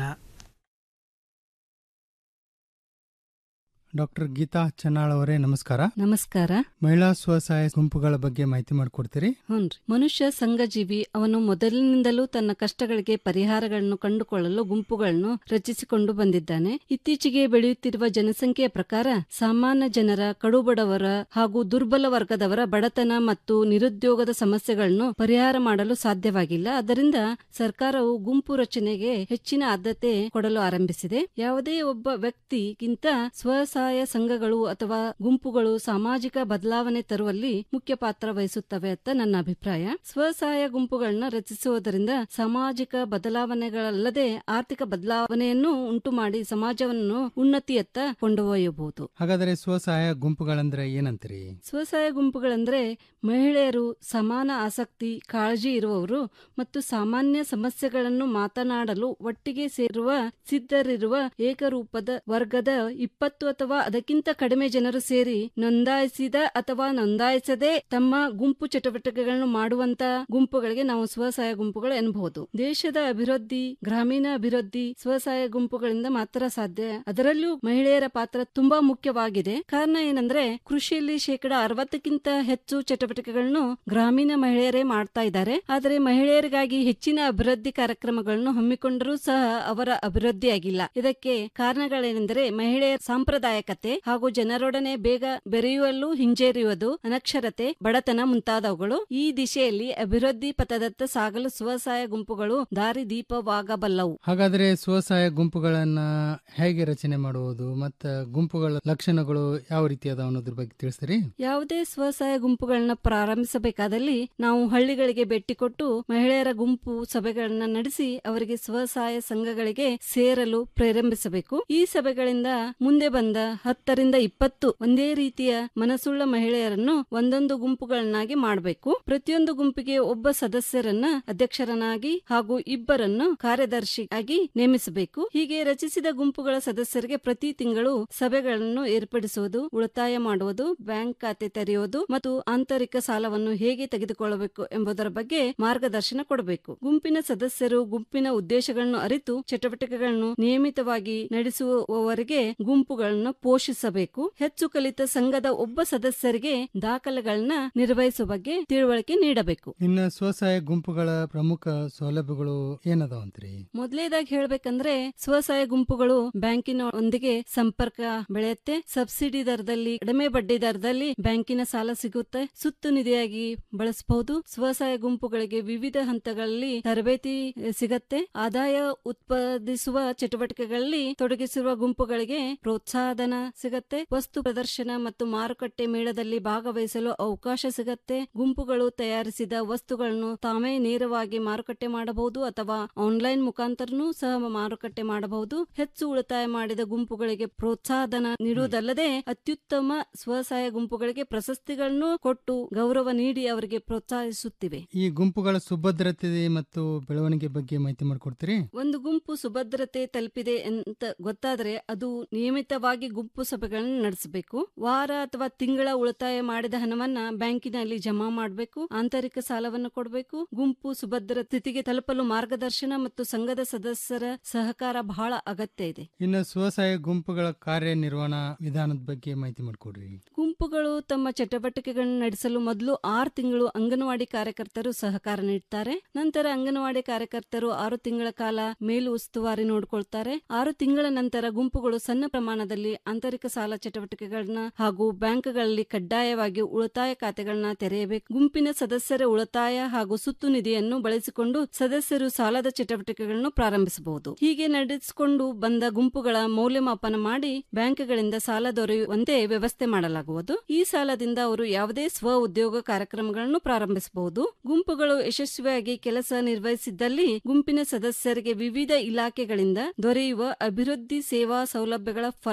ಡಾಕ್ಟರ್ ಗೀತಾ ಚೆನ್ನಾಳ್ ಅವರೇ ನಮಸ್ಕಾರ ನಮಸ್ಕಾರ ಮಹಿಳಾ ಸ್ವಸಹಾಯ ಗುಂಪುಗಳ ಬಗ್ಗೆ ಮಾಹಿತಿ ಮಾಡಿಕೊಡ್ತೀರಿ ಹುನ್ರಿ ಮನುಷ್ಯ ಸಂಘಜೀವಿ ಅವನು ಮೊದಲಿನಿಂದಲೂ ತನ್ನ ಕಷ್ಟಗಳಿಗೆ ಪರಿಹಾರಗಳನ್ನು ಕಂಡುಕೊಳ್ಳಲು ಗುಂಪುಗಳನ್ನು ರಚಿಸಿಕೊಂಡು ಬಂದಿದ್ದಾನೆ ಇತ್ತೀಚೆಗೆ ಬೆಳೆಯುತ್ತಿರುವ ಜನಸಂಖ್ಯೆಯ ಪ್ರಕಾರ ಸಾಮಾನ್ಯ ಜನರ ಕಡುಬಡವರ ಹಾಗೂ ದುರ್ಬಲ ವರ್ಗದವರ ಬಡತನ ಮತ್ತು ನಿರುದ್ಯೋಗದ ಸಮಸ್ಯೆಗಳನ್ನು ಪರಿಹಾರ ಮಾಡಲು ಸಾಧ್ಯವಾಗಿಲ್ಲ ಅದರಿಂದ ಸರ್ಕಾರವು ಗುಂಪು ರಚನೆಗೆ ಹೆಚ್ಚಿನ ಆದ್ಯತೆ ಕೊಡಲು ಆರಂಭಿಸಿದೆ ಯಾವುದೇ ಒಬ್ಬ ವ್ಯಕ್ತಿಗಿಂತ ಸ್ವಸಹಾಯ ಸಂಘಗಳು ಅಥವಾ ಗುಂಪುಗಳು ಸಾಮಾಜಿಕ ಬದಲಾವಣೆ ತರುವಲ್ಲಿ ಮುಖ್ಯ ಪಾತ್ರ ವಹಿಸುತ್ತವೆ ಅಂತ ನನ್ನ ಅಭಿಪ್ರಾಯ ಸ್ವಸಹಾಯ ಗುಂಪುಗಳನ್ನ ರಚಿಸುವುದರಿಂದ ಸಾಮಾಜಿಕ ಬದಲಾವಣೆಗಳಲ್ಲದೆ ಆರ್ಥಿಕ ಬದಲಾವಣೆಯನ್ನು ಉಂಟು ಮಾಡಿ ಸಮಾಜವನ್ನು ಉನ್ನತಿಯತ್ತ ಕೊಂಡೊಯ್ಯಬಹುದು ಹಾಗಾದರೆ ಸ್ವಸಹಾಯ ಗುಂಪುಗಳಂದ್ರೆ ಏನಂತೀರಿ ಸ್ವಸಹಾಯ ಗುಂಪುಗಳಂದ್ರೆ ಮಹಿಳೆಯರು ಸಮಾನ ಆಸಕ್ತಿ ಕಾಳಜಿ ಇರುವವರು ಮತ್ತು ಸಾಮಾನ್ಯ ಸಮಸ್ಯೆಗಳನ್ನು ಮಾತನಾಡಲು ಒಟ್ಟಿಗೆ ಸೇರುವ ಸಿದ್ಧರಿರುವ ಏಕರೂಪದ ವರ್ಗದ ಇಪ್ಪತ್ತು ಅಥವಾ ಅದಕ್ಕಿಂತ ಕಡಿಮೆ ಜನರು ಸೇರಿ ನೋಂದಾಯಿಸಿದ ಅಥವಾ ನೋಂದಾಯಿಸದೆ ತಮ್ಮ ಗುಂಪು ಚಟುವಟಿಕೆಗಳನ್ನು ಮಾಡುವಂತ ಗುಂಪುಗಳಿಗೆ ನಾವು ಸ್ವಸಹಾಯ ಗುಂಪುಗಳು ಎನ್ನಬಹುದು ದೇಶದ ಅಭಿವೃದ್ಧಿ ಗ್ರಾಮೀಣ ಅಭಿವೃದ್ಧಿ ಸ್ವಸಹಾಯ ಗುಂಪುಗಳಿಂದ ಮಾತ್ರ ಸಾಧ್ಯ ಅದರಲ್ಲೂ ಮಹಿಳೆಯರ ಪಾತ್ರ ತುಂಬಾ ಮುಖ್ಯವಾಗಿದೆ ಕಾರಣ ಏನಂದ್ರೆ ಕೃಷಿಯಲ್ಲಿ ಶೇಕಡ ಅರವತ್ತಕ್ಕಿಂತ ಹೆಚ್ಚು ಚಟುವಟಿಕೆಗಳನ್ನು ಗ್ರಾಮೀಣ ಮಹಿಳೆಯರೇ ಮಾಡ್ತಾ ಇದ್ದಾರೆ ಆದರೆ ಮಹಿಳೆಯರಿಗಾಗಿ ಹೆಚ್ಚಿನ ಅಭಿವೃದ್ಧಿ ಕಾರ್ಯಕ್ರಮಗಳನ್ನು ಹಮ್ಮಿಕೊಂಡರೂ ಸಹ ಅವರ ಅಭಿವೃದ್ಧಿ ಆಗಿಲ್ಲ ಇದಕ್ಕೆ ಕಾರಣಗಳೇನೆಂದರೆ ಮಹಿಳೆಯರ ಸಾಂಪ್ರದಾಯಿಕತೆ ಹಾಗೂ ಜನರೊಡನೆ ಬೇಗ ಬೆರೆಯುವಲ್ಲೂ ಹಿಂಜರಿಯುವುದು ಅನಕ್ಷರತೆ ಬಡತನ ಮುಂತಾದವುಗಳು ಈ ದಿಶೆಯಲ್ಲಿ ಅಭಿವೃದ್ಧಿ ಪಥದತ್ತ ಸಾಗಲು ಸ್ವಸಹಾಯ ಗುಂಪುಗಳು ದಾರಿದೀಪವಾಗಬಲ್ಲವು ಹಾಗಾದ್ರೆ ಸ್ವಸಹಾಯ ಗುಂಪುಗಳನ್ನ ಹೇಗೆ ರಚನೆ ಮಾಡುವುದು ಮತ್ತ ಗುಂಪುಗಳ ಲಕ್ಷಣಗಳು ಯಾವ ರೀತಿ ಅದಾವ ಅನ್ನೋದ್ರ ಬಗ್ಗೆ ತಿಳಿಸ್ತೀರಿ ಯಾವುದೇ ಸ್ವಸಹಾಯ ಗುಂಪುಗಳನ್ನ ಪ್ರಾರಂಭಿಸಬೇಕಾದಲ್ಲಿ ನಾವು ಹಳ್ಳಿಗಳಿಗೆ ಭೇಟಿ ಕೊಟ್ಟು ಮಹಿಳೆಯರ ಗುಂಪು ಸಭೆಗಳನ್ನ ನಡೆಸಿ ಅವರಿಗೆ ಸ್ವಸಹಾಯ ಸಂಘಗಳಿಗೆ ಸೇರಲು ಪ್ರೇರೇಪಿಸಬೇಕು ಈ ಸಭೆಗಳಿಂದ ಮುಂದೆ ಬಂದ ಹತ್ತರಿಂದ ಇಪ್ಪತ್ತು ಒಂದೇ ರೀತಿಯ ಮನಸ್ಸುಳ್ಳ ಮಹಿಳೆಯರನ್ನು ಒಂದೊಂದು ಗುಂಪುಗಳನ್ನಾಗಿ ಮಾಡಬೇಕು ಪ್ರತಿಯೊಂದು ಗುಂಪಿಗೆ ಒಬ್ಬ ಸದಸ್ಯರನ್ನ ಅಧ್ಯಕ್ಷರನ್ನಾಗಿ ಹಾಗೂ ಇಬ್ಬರನ್ನು ಕಾರ್ಯದರ್ಶಿಯಾಗಿ ನೇಮಿಸಬೇಕು ಹೀಗೆ ರಚಿಸಿದ ಗುಂಪುಗಳ ಸದಸ್ಯರಿಗೆ ಪ್ರತಿ ತಿಂಗಳು ಸಭೆಗಳನ್ನು ಏರ್ಪಡಿಸುವುದು ಉಳಿತಾಯ ಮಾಡುವುದು ಬ್ಯಾಂಕ್ ಖಾತೆ ತೆರೆಯುವುದು ಮತ್ತು ಆಂತರಿಕ ಸಾಲವನ್ನು ಹೇಗೆ ತೆಗೆದುಕೊಳ್ಳಬೇಕು ಎಂಬುದರ ಬಗ್ಗೆ ಮಾರ್ಗದರ್ಶನ ಕೊಡಬೇಕು ಗುಂಪಿನ ಸದಸ್ಯರು ಗುಂಪಿನ ಉದ್ದೇಶಗಳನ್ನು ಅರಿತು ಚಟುವಟಿಕೆಗಳನ್ನು ನಿಯಮಿತವಾಗಿ ನಡೆಸುವವರಿಗೆ ಗುಂಪುಗಳನ್ನು ಪೋಷಿಸಬೇಕು ಹೆಚ್ಚು ಕಲಿತ ಸಂಘದ ಒಬ್ಬ ಸದಸ್ಯರಿಗೆ ದಾಖಲೆಗಳನ್ನ ನಿರ್ವಹಿಸುವ ಬಗ್ಗೆ ತಿಳುವಳಿಕೆ ನೀಡಬೇಕು ಇನ್ನು ಸ್ವಸಹಾಯ ಗುಂಪುಗಳ ಪ್ರಮುಖ ಸೌಲಭ್ಯಗಳು ಏನದಾವ ಅಂತ್ರಿ ಮೊದಲೇದಾಗಿ ಹೇಳ್ಬೇಕಂದ್ರೆ ಸ್ವಸಹಾಯ ಗುಂಪುಗಳು ಬ್ಯಾಂಕಿನ ಒಂದಿಗೆ ಸಂಪರ್ಕ ಬೆಳೆಯುತ್ತೆ ಸಬ್ಸಿಡಿ ದರದಲ್ಲಿ ಕಡಿಮೆ ಬಡ್ಡಿ ದರದಲ್ಲಿ ಬ್ಯಾಂಕಿನ ಸಾಲ ಸಿಗುತ್ತೆ ಸುತ್ತು ನಿಧಿಯಾಗಿ ಬಳಸಬಹುದು ಸ್ವಸಹಾಯ ಗುಂಪುಗಳಿಗೆ ವಿವಿಧ ಹಂತಗಳಲ್ಲಿ ತರಬೇತಿ ಸಿಗತ್ತೆ ಆದಾಯ ಉತ್ಪಾದಿಸುವ ಚಟುವಟಿಕೆಗಳಲ್ಲಿ ತೊಡಗಿಸಿರುವ ಗುಂಪುಗಳಿಗೆ ಪ್ರೋತ್ಸಾಹಧನ ಸಿಗತ್ತೆ ವಸ್ತು ಪ್ರದರ್ಶನ ಮತ್ತು ಮಾರುಕಟ್ಟೆ ಮೇಳದಲ್ಲಿ ಭಾಗವಹಿಸಲು ಅವಕಾಶ ಸಿಗತ್ತೆ ಗುಂಪುಗಳು ತಯಾರಿಸಿದ ವಸ್ತುಗಳನ್ನು ತಾವೇ ನೇರವಾಗಿ ಮಾರುಕಟ್ಟೆ ಮಾಡಬಹುದು ಅಥವಾ ಆನ್ಲೈನ್ ಮುಖಾಂತರನೂ ಸಹ ಮಾರುಕಟ್ಟೆ ಮಾಡಬಹುದು ಹೆಚ್ಚು ಉಳಿತಾಯ ಮಾಡಿದ ಗುಂಪುಗಳಿಗೆ ಪ್ರೋತ್ಸಾಹಧನ ನೀಡುವುದಲ್ಲದೆ ಅತ್ಯುತ್ತಮ ಸ್ವಸಹಾಯ ಗುಂಪುಗಳಿಗೆ ಪ್ರಶಸ್ತಿಗಳನ್ನು ಕೊಟ್ಟು ಗೌರವ ನೀಡಿ ಅವರಿಗೆ ಪ್ರೋತ್ಸಾಹಿಸುತ್ತಿವೆ ಈ ಗುಂಪುಗಳ ಸುಭದ್ರತೆ ಮತ್ತು ಬೆಳವಣಿಗೆ ಬಗ್ಗೆ ಮಾಹಿತಿ ಮಾಡಿಕೊಡ್ತೀರಿ ಒಂದು ಗುಂಪು ಸುಭದ್ರತೆ ತಲುಪಿದೆ ಅಂತ ಗೊತ್ತಾದ್ರೆ ಅದು ನಿಯಮಿತವಾಗಿ ಗುಂಪು ಸಭೆಗಳನ್ನು ನಡೆಸಬೇಕು ವಾರ ಅಥವಾ ತಿಂಗಳ ಉಳಿತಾಯ ಮಾಡಿದ ಹಣವನ್ನ ಬ್ಯಾಂಕಿನಲ್ಲಿ ಜಮಾ ಮಾಡಬೇಕು ಆಂತರಿಕ ಸಾಲವನ್ನು ಕೊಡಬೇಕು ಗುಂಪು ಸುಭದ್ರ ಸ್ಥಿತಿಗೆ ತಲುಪಲು ಮಾರ್ಗದರ್ಶನ ಮತ್ತು ಸಂಘದ ಸದಸ್ಯರ ಸಹಕಾರ ಬಹಳ ಅಗತ್ಯ ಇದೆ ಇನ್ನು ಸ್ವಸಹಾಯ ಗುಂಪುಗಳ ಕಾರ್ಯನಿರ್ವಹಣಾ ವಿಧಾನದ ಬಗ್ಗೆ ಮಾಹಿತಿ ಮಾಡಿಕೊಡ್ರಿ ಗುಂಪುಗಳು ತಮ್ಮ ಚಟುವಟಿಕೆಗಳನ್ನು ನಡೆಸಲು ಮೊದಲು ಆರು ತಿಂಗಳು ಅಂಗನವಾಡಿ ಕಾರ್ಯಕರ್ತರು ಸಹಕಾರ ನೀಡುತ್ತಾರೆ ನಂತರ ಅಂಗನವಾಡಿ ಕಾರ್ಯಕರ್ತರು ಆರು ತಿಂಗಳ ಕಾಲ ಮೇಲು ಉಸ್ತುವಾರಿ ನೋಡಿಕೊಳ್ತಾರೆ ಆರು ತಿಂಗಳ ನಂತರ ಗುಂಪುಗಳು ಸಣ್ಣ ಪ್ರಮಾಣದಲ್ಲಿ ಆಂತರಿಕ ಸಾಲ ಚಟುವಟಿಕೆಗಳನ್ನ ಹಾಗೂ ಬ್ಯಾಂಕ್ಗಳಲ್ಲಿ ಕಡ್ಡಾಯವಾಗಿ ಉಳಿತಾಯ ಖಾತೆಗಳನ್ನ ತೆರೆಯಬೇಕು ಗುಂಪಿನ ಸದಸ್ಯರ ಉಳಿತಾಯ ಹಾಗೂ ಸುತ್ತು ನಿಧಿಯನ್ನು ಬಳಸಿಕೊಂಡು ಸದಸ್ಯರು ಸಾಲದ ಚಟುವಟಿಕೆಗಳನ್ನು ಪ್ರಾರಂಭಿಸಬಹುದು ಹೀಗೆ ನಡೆಸಿಕೊಂಡು ಬಂದ ಗುಂಪುಗಳ ಮೌಲ್ಯಮಾಪನ ಮಾಡಿ ಬ್ಯಾಂಕ್ಗಳಿಂದ ಸಾಲ ದೊರೆಯುವಂತೆ ವ್ಯವಸ್ಥೆ ಮಾಡಲಾಗುವುದು ಈ ಸಾಲದಿಂದ ಅವರು ಯಾವುದೇ ಸ್ವ ಉದ್ಯೋಗ ಕಾರ್ಯಕ್ರಮಗಳನ್ನು ಪ್ರಾರಂಭಿಸಬಹುದು ಗುಂಪುಗಳು ಯಶಸ್ವಿಯಾಗಿ ಕೆಲಸ ನಿರ್ವಹಿಸಿದ್ದಲ್ಲಿ ಗುಂಪಿನ ಸದಸ್ಯರಿಗೆ ವಿವಿಧ ಇಲಾಖೆಗಳಿಂದ ದೊರೆಯುವ ಅಭಿವೃದ್ಧಿ ಸೇವಾ ಸೌಲಭ್ಯಗಳ ಫಲ ಪಡೆಯಲು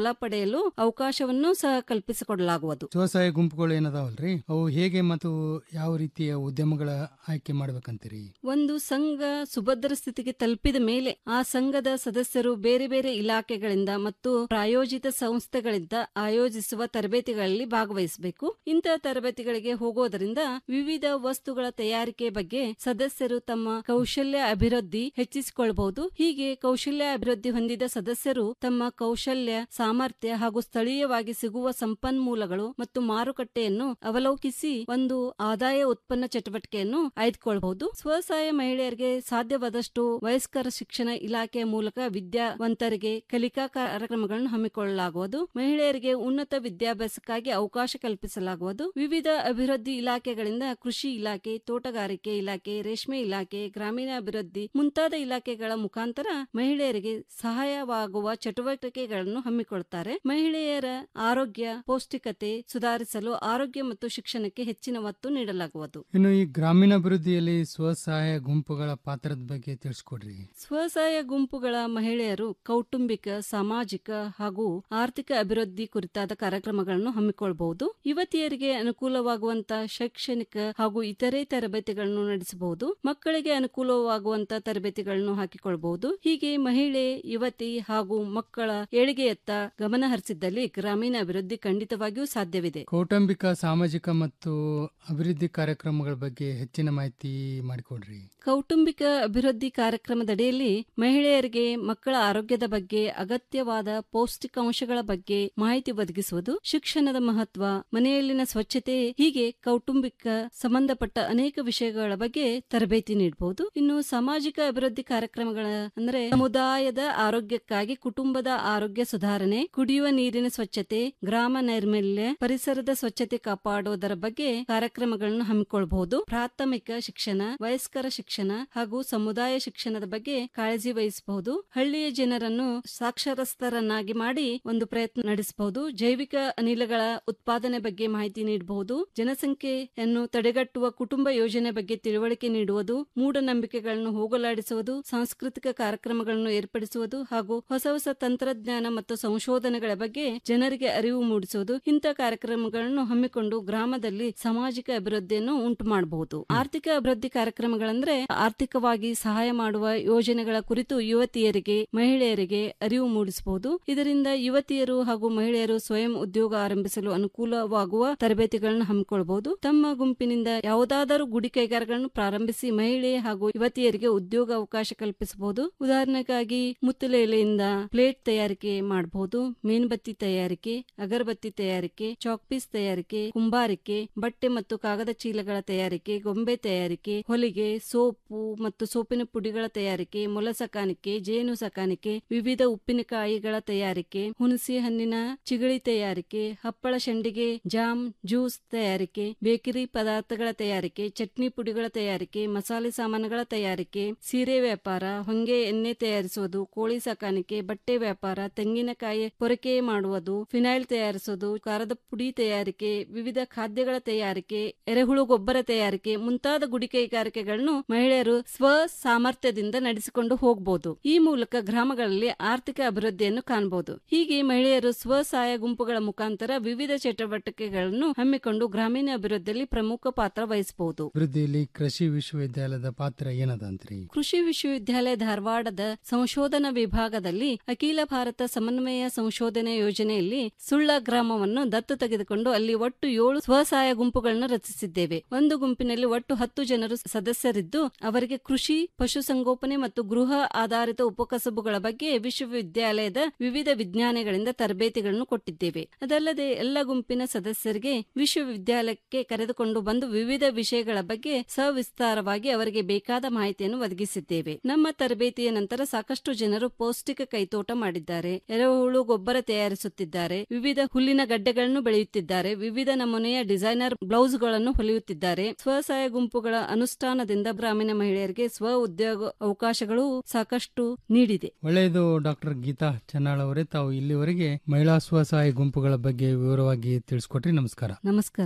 ಪಡೆಯಲು ಅವಕಾಶವನ್ನು ಸಹ ಕಲ್ಪಿಸಿಕೊಡಲಾಗುವುದು ಸ್ವಸಹಾಯ ಗುಂಪುಗಳು ಏನದಾವಲ್ರಿ ಅವು ಹೇಗೆ ಮತ್ತು ಯಾವ ರೀತಿಯ ಉದ್ಯಮಗಳ ಆಯ್ಕೆ ಮಾಡ್ಬೇಕಂತೀರಿ ಒಂದು ಸಂಘ ಸುಭದ್ರ ಸ್ಥಿತಿಗೆ ತಲುಪಿದ ಮೇಲೆ ಆ ಸಂಘದ ಸದಸ್ಯರು ಬೇರೆ ಬೇರೆ ಇಲಾಖೆಗಳಿಂದ ಮತ್ತು ಪ್ರಾಯೋಜಿತ ಸಂಸ್ಥೆಗಳಿಂದ ಆಯೋಜಿಸುವ ತರಬೇತಿಗಳಲ್ಲಿ ಭಾಗವಹಿಸಬೇಕು ಇಂತಹ ತರಬೇತಿಗಳಿಗೆ ಹೋಗೋದರಿಂದ ವಿವಿಧ ವಸ್ತುಗಳ ತಯಾರಿಕೆ ಬಗ್ಗೆ ಸದಸ್ಯರು ತಮ್ಮ ಕೌಶಲ್ಯ ಅಭಿವೃದ್ಧಿ ಹೆಚ್ಚಿಸಿಕೊಳ್ಳಬಹುದು ಹೀಗೆ ಕೌಶಲ್ಯ ಅಭಿವೃದ್ಧಿ ಹೊಂದಿದ ಸದಸ್ಯರು ತಮ್ಮ ಕೌಶಲ್ಯ ಸಾಮರ್ಥ್ಯ ಹಾಗೂ ಸ್ಥಳೀಯವಾಗಿ ಸಿಗುವ ಸಂಪನ್ಮೂಲಗಳು ಮತ್ತು ಮಾರುಕಟ್ಟೆಯನ್ನು ಅವಲೋಕಿಸಿ ಒಂದು ಆದಾಯ ಉತ್ಪನ್ನ ಚಟುವಟಿಕೆಯನ್ನು ಆಯ್ದುಕೊಳ್ಳಬಹುದು ಸ್ವಸಹಾಯ ಮಹಿಳೆಯರಿಗೆ ಸಾಧ್ಯವಾದಷ್ಟು ವಯಸ್ಕರ ಶಿಕ್ಷಣ ಇಲಾಖೆಯ ಮೂಲಕ ವಿದ್ಯಾವಂತರಿಗೆ ಕಲಿಕಾ ಕಾರ್ಯಕ್ರಮಗಳನ್ನು ಹಮ್ಮಿಕೊಳ್ಳಲಾಗುವುದು ಮಹಿಳೆಯರಿಗೆ ಉನ್ನತ ವಿದ್ಯಾಭ್ಯಾಸಕ್ಕಾಗಿ ಅವಕಾಶ ಕಲ್ಪಿಸಲಾಗುವುದು ವಿವಿಧ ಅಭಿವೃದ್ಧಿ ಇಲಾಖೆಗಳಿಂದ ಕೃಷಿ ಇಲಾಖೆ ತೋಟಗಾರಿಕೆ ಇಲಾಖೆ ರೇಷ್ಮೆ ಇಲಾಖೆ ಗ್ರಾಮೀಣ ಅಭಿವೃದ್ಧಿ ಮುಂತಾದ ಇಲಾಖೆಗಳ ಮುಖಾಂತರ ಮಹಿಳೆಯರಿಗೆ ಸಹಾಯವಾಗುವ ಚಟುವಟಿಕೆಗಳನ್ನು ಹಮ್ಮಿಕೊಳ್ಳುತ್ತಾರೆ ಮಹಿಳೆಯರ ಆರೋಗ್ಯ ಪೌಷ್ಟಿಕತೆ ಸುಧಾರಿಸಲು ಆರೋಗ್ಯ ಮತ್ತು ಶಿಕ್ಷಣಕ್ಕೆ ಹೆಚ್ಚಿನ ಒತ್ತು ನೀಡಲಾಗುವುದು ಇನ್ನು ಈ ಗ್ರಾಮೀಣಾಭಿವೃದ್ಧಿಯಲ್ಲಿ ಸ್ವಸಹಾಯ ಗುಂಪುಗಳ ಪಾತ್ರದ ಬಗ್ಗೆ ತಿಳಿಸ್ಕೊಡ್ರಿ ಸ್ವಸಹಾಯ ಗುಂಪುಗಳ ಮಹಿಳೆಯರು ಕೌಟುಂಬಿಕ ಸಾಮಾಜಿಕ ಹಾಗೂ ಆರ್ಥಿಕ ಅಭಿವೃದ್ಧಿ ಕುರಿತಾದ ಕಾರ್ಯಕ್ರಮಗಳನ್ನು ಹಮ್ಮಿಕೊಳ್ಳಬಹುದು ಯುವತಿಯರಿಗೆ ಅನುಕೂಲವಾಗುವಂತ ಶೈಕ್ಷಣಿಕ ಹಾಗೂ ಇತರೆ ತರಬೇತಿಗಳನ್ನು ನಡೆಸಬಹುದು ಮಕ್ಕಳಿಗೆ ಅನುಕೂಲವಾಗುವಂತ ತರಬೇತಿಗಳನ್ನು ಹಾಕಿಕೊಳ್ಳಬಹುದು ಹೀಗೆ ಮಹಿಳೆ ಯುವತಿ ಹಾಗೂ ಮಕ್ಕಳ ಏಳಿಗೆಯತ್ತ ಗಮನ ಹರಿಸಿದ್ದಲ್ಲಿ ಗ್ರಾಮೀಣ ಅಭಿವೃದ್ಧಿ ಖಂಡಿತವಾಗಿಯೂ ಸಾಧ್ಯವಿದೆ ಕೌಟುಂಬಿಕ ಸಾಮಾಜಿಕ ಮತ್ತು ಅಭಿವೃದ್ಧಿ ಕಾರ್ಯಕ್ರಮಗಳ ಬಗ್ಗೆ ಹೆಚ್ಚಿನ ಮಾಹಿತಿ ಮಾಡಿಕೊಡ್ರಿ ಕೌಟುಂಬಿಕ ಅಭಿವೃದ್ಧಿ ಕಾರ್ಯಕ್ರಮದಡಿಯಲ್ಲಿ ಮಹಿಳೆಯರಿಗೆ ಮಕ್ಕಳ ಆರೋಗ್ಯದ ಬಗ್ಗೆ ಅಗತ್ಯವಾದ ಪೌಷ್ಟಿಕಾಂಶಗಳ ಬಗ್ಗೆ ಮಾಹಿತಿ ಒದಗಿಸುವುದು ಶಿಕ್ಷಣದ ಮಹತ್ವ ಮನೆಯಲ್ಲಿನ ಸ್ವಚ್ಛತೆ ಹೀಗೆ ಕೌಟುಂಬಿಕ ಸಂಬಂಧಪಟ್ಟ ಅನೇಕ ವಿಷಯಗಳ ಬಗ್ಗೆ ತರಬೇತಿ ನೀಡಬಹುದು ಇನ್ನು ಸಾಮಾಜಿಕ ಅಭಿವೃದ್ಧಿ ಕಾರ್ಯಕ್ರಮಗಳ ಅಂದ್ರೆ ಸಮುದಾಯದ ಆರೋಗ್ಯಕ್ಕಾಗಿ ಕುಟುಂಬದ ಆರೋಗ್ಯ ಸುಧಾರಣೆ ಕುಡಿಯುವ ನೀರಿನ ಸ್ವಚ್ಛತೆ ಗ್ರಾಮ ನೈರ್ಮಲ್ಯ ಪರಿಸರದ ಸ್ವಚ್ಛತೆ ಕಾಪಾಡುವುದರ ಬಗ್ಗೆ ಕಾರ್ಯಕ್ರಮಗಳನ್ನು ಹಮ್ಮಿಕೊಳ್ಳಬಹುದು ಪ್ರಾಥಮಿಕ ಶಿಕ್ಷಣ ವಯಸ್ಕರ ಶಿಕ್ಷಣ ಹಾಗೂ ಸಮುದಾಯ ಶಿಕ್ಷಣದ ಬಗ್ಗೆ ಕಾಳಜಿ ವಹಿಸಬಹುದು ಹಳ್ಳಿಯ ಜನರನ್ನು ಸಾಕ್ಷರಸ್ಥರನ್ನಾಗಿ ಮಾಡಿ ಒಂದು ಪ್ರಯತ್ನ ನಡೆಸಬಹುದು ಜೈವಿಕ ಅನಿಲಗಳ ಉತ್ಪಾದನೆ ಬಗ್ಗೆ ಮಾಹಿತಿ ನೀಡಬಹುದು ಜನಸಂಖ್ಯೆಯನ್ನು ತಡೆಗಟ್ಟುವ ಕುಟುಂಬ ಯೋಜನೆ ಬಗ್ಗೆ ತಿಳುವಳಿಕೆ ನೀಡುವುದು ಮೂಢನಂಬಿಕೆಗಳನ್ನು ಹೋಗಲಾಡಿಸುವುದು ಸಾಂಸ್ಕೃತಿಕ ಕಾರ್ಯಕ್ರಮಗಳನ್ನು ಏರ್ಪಡಿಸುವುದು ಹಾಗೂ ಹೊಸ ಹೊಸ ತಂತ್ರಜ್ಞಾನ ಮತ್ತು ಸಂಶೋಧನೆಗಳ ಬಗ್ಗೆ ಜನರಿಗೆ ಅರಿವು ಮೂಡಿಸುವುದು ಇಂಥ ಕಾರ್ಯಕ್ರಮಗಳನ್ನು ಹಮ್ಮಿಕೊಂಡು ಗ್ರಾಮದಲ್ಲಿ ಸಾಮಾಜಿಕ ಅಭಿವೃದ್ಧಿಯನ್ನು ಉಂಟು ಮಾಡಬಹುದು ಆರ್ಥಿಕ ಅಭಿವೃದ್ಧಿ ಕಾರ್ಯಕ್ರಮಗಳಂದ್ರೆ ಆರ್ಥಿಕವಾಗಿ ಸಹಾಯ ಮಾಡುವ ಯೋಜನೆಗಳ ಕುರಿತು ಯುವತಿಯರಿಗೆ ಮಹಿಳೆಯರಿಗೆ ಅರಿವು ಮೂಡಿಸಬಹುದು ಇದರಿಂದ ಯುವತಿಯರು ಹಾಗೂ ಮಹಿಳೆಯರು ಸ್ವಯಂ ಉದ್ಯೋಗ ಆರಂಭಿಸಲು ಅನುಕೂಲವಾಗುವ ತರಬೇತಿಗಳನ್ನು ಹಮ್ಮಿಕೊಳ್ಳಬಹುದು ತಮ್ಮ ಗುಂಪಿನಿಂದ ಯಾವುದಾದರೂ ಗುಡಿ ಕೈಗಾರಿಕೆಗಳನ್ನು ಪ್ರಾರಂಭಿಸಿ ಮಹಿಳೆ ಹಾಗೂ ಯುವತಿಯರಿಗೆ ಉದ್ಯೋಗ ಅವಕಾಶ ಕಲ್ಪಿಸಬಹುದು ಉದಾಹರಣೆಗಾಗಿ ಮುತ್ತಲೆ ಎಲೆಯಿಂದ ಪ್ಲೇಟ್ ತಯಾರಿಕೆ ಮಾಡಬಹುದು ಮೇನ್ಬತ್ತಿ ತಯಾರಿಕೆ ಅಗರಬತ್ತಿ ತಯಾರಿಕೆ ಚಾಕ್ಪೀಸ್ ತಯಾರಿಕೆ ಕುಂಬಾರಿಕೆ ಬಟ್ಟೆ ಮತ್ತು ಕಾಗದ ಚೀಲಗಳ ತಯಾರಿಕೆ ಗೊಂಬೆ ತಯಾರಿಕೆ ಹೊಲಿಗೆ ಸೋಪು ಮತ್ತು ಸೋಪಿನ ಪುಡಿಗಳ ತಯಾರಿಕೆ ಮೊಲ ಸಾಕಾಣಿಕೆ ಜೇನು ಸಾಕಾಣಿಕೆ ವಿವಿಧ ಉಪ್ಪಿನಕಾಯಿಗಳ ತಯಾರಿಕೆ ಹುಣಸೆ ಹಣ್ಣಿನ ಚಿಗಳಿ ತಯಾರಿಕೆ ಹಪ್ಪಳ ಶಂಡಿಗೆ ಜಾಮ್ ಜ್ಯೂಸ್ ತಯಾರಿಕೆ ಬೇಕರಿ ಪದಾರ್ಥಗಳ ತಯಾರಿಕೆ ಚಟ್ನಿ ಪುಡಿಗಳ ತಯಾರಿಕೆ ಮಸಾಲೆ ಸಾಮಾನುಗಳ ತಯಾರಿಕೆ ಸೀರೆ ವ್ಯಾಪಾರ ಹೊಂಗೆ ಎಣ್ಣೆ ತಯಾರಿಸುವುದು ಕೋಳಿ ಸಾಕಾಣಿಕೆ ಬಟ್ಟೆ ವ್ಯಾಪಾರ ತೆಂಗಿನಕಾಯಿ ಪೊರಕೆ ಮಾಡುವುದು ಫಿನೈಲ್ ತಯಾರಿಸುವುದು ಖಾರದ ಪುಡಿ ತಯಾರಿಕೆ ವಿವಿಧ ಖಾದ್ಯಗಳ ತಯಾರಿಕೆ ಎರೆಹುಳು ಗೊಬ್ಬರ ತಯಾರಿಕೆ ಮುಂತಾದ ಗುಡಿ ಕೈಗಾರಿಕೆಗಳನ್ನು ಮಹಿಳೆಯರು ಸ್ವ ಸಾಮರ್ಥ್ಯದಿಂದ ನಡೆಸಿಕೊಂಡು ಹೋಗಬಹುದು ಈ ಮೂಲಕ ಗ್ರಾಮಗಳಲ್ಲಿ ಆರ್ಥಿಕ ಅಭಿವೃದ್ಧಿಯನ್ನು ಕಾಣಬಹುದು ಹೀಗೆ ಮಹಿಳೆಯರು ಸ್ವಸಹಾಯ ಗುಂಪುಗಳ ಮುಖಾಂತರ ವಿವಿಧ ಚಟುವಟಿಕೆಗಳನ್ನು ಹಮ್ಮಿಕೊಂಡು ಗ್ರಾಮೀಣ ಅಭಿವೃದ್ಧಿಯಲ್ಲಿ ಪ್ರಮುಖ ಪಾತ್ರ ವಹಿಸಬಹುದು ಅಭಿವೃದ್ಧಿಯಲ್ಲಿ ಕೃಷಿ ವಿಶ್ವವಿದ್ಯಾಲಯದ ಪಾತ್ರ ಏನದ ಅಂತ್ರಿ ಕೃಷಿ ವಿಶ್ವವಿದ್ಯಾಲಯ ಧಾರವಾಡದ ಸಂಶೋಧನಾ ವಿಭಾಗದಲ್ಲಿ ಅಖಿಲ ಭಾರತ ಸಮನ್ವಯ ಸಂಶೋಧನೆ ಯೋಜನೆಯಲ್ಲಿ ಸುಳ್ಳ ಗ್ರಾಮವನ್ನು ದತ್ತು ತೆಗೆದುಕೊಂಡು ಅಲ್ಲಿ ಒಟ್ಟು ಏಳು ಸ್ವಸಹಾಯ ಗುಂಪುಗಳನ್ನು ರಚಿಸಿದ್ದೇವೆ ಒಂದು ಗುಂಪಿನಲ್ಲಿ ಒಟ್ಟು ಹತ್ತು ಜನರು ಸದಸ್ಯರಿದ್ದು ಅವರಿಗೆ ಕೃಷಿ ಪಶುಸಂಗೋಪನೆ ಮತ್ತು ಗೃಹ ಆಧಾರಿತ ಉಪಕಸಬುಗಳ ಬಗ್ಗೆ ವಿಶ್ವವಿದ್ಯಾಲಯದ ವಿವಿಧ ವಿಜ್ಞಾನಿಗಳಿಂದ ತರಬೇತಿಗಳನ್ನು ಕೊಟ್ಟಿದ್ದೇವೆ ಅದಲ್ಲದೆ ಎಲ್ಲ ಗುಂಪಿನ ಸದಸ್ಯರಿಗೆ ವಿಶ್ವವಿದ್ಯಾಲಯಕ್ಕೆ ಕರೆದುಕೊಂಡು ಬಂದು ವಿವಿಧ ವಿಷಯಗಳ ಬಗ್ಗೆ ಸವಿಸ್ತಾರವಾಗಿ ಅವರಿಗೆ ಬೇಕಾದ ಮಾಹಿತಿಯನ್ನು ಒದಗಿಸಿದ್ದೇವೆ ನಮ್ಮ ತರಬೇತಿಯ ನಂತರ ಸಾಕಷ್ಟು ಜನರು ಪೌಷ್ಟಿಕ ಕೈತೋಟ ಮಾಡಿದ್ದಾರೆ ಎರೆಹುಳು ಗೊಬ್ಬರ ತಯಾರಿಸುತ್ತಿದ್ದಾರೆ ವಿವಿಧ ಹುಲ್ಲಿನ ಗಡ್ಡೆಗಳನ್ನು ಬೆಳೆಯುತ್ತಿದ್ದಾರೆ ವಿವಿಧ ನಮೂನೆಯ ಡಿಸೈನರ್ ಬ್ಲೌಸ್ಗಳನ್ನು ಹೊಲಿಯುತ್ತಿದ್ದಾರೆ ಸ್ವಸಹಾಯ ಗುಂಪುಗಳ ಅನುಷ್ಠಾನದಿಂದ ಗ್ರಾಮೀಣ ಮಹಿಳೆಯರಿಗೆ ಸ್ವ ಉದ್ಯೋಗ ಅವಕಾಶಗಳು ಸಾಕಷ್ಟು ನೀಡಿದೆ ಒಳ್ಳೆಯದು ಡಾಕ್ಟರ್ ಗೀತಾ ಚನ್ನಾಳ್ ಅವರೇ ತಾವು ಇಲ್ಲಿವರೆಗೆ ಮಹಿಳಾ ಸ್ವಸಹಾಯ ಗುಂಪುಗಳ ಬಗ್ಗೆ ವಿವರವಾಗಿ ತಿಳಿಸ್ಕೊಟ್ರಿ ನಮಸ್ಕಾರ ನಮಸ್ಕಾರ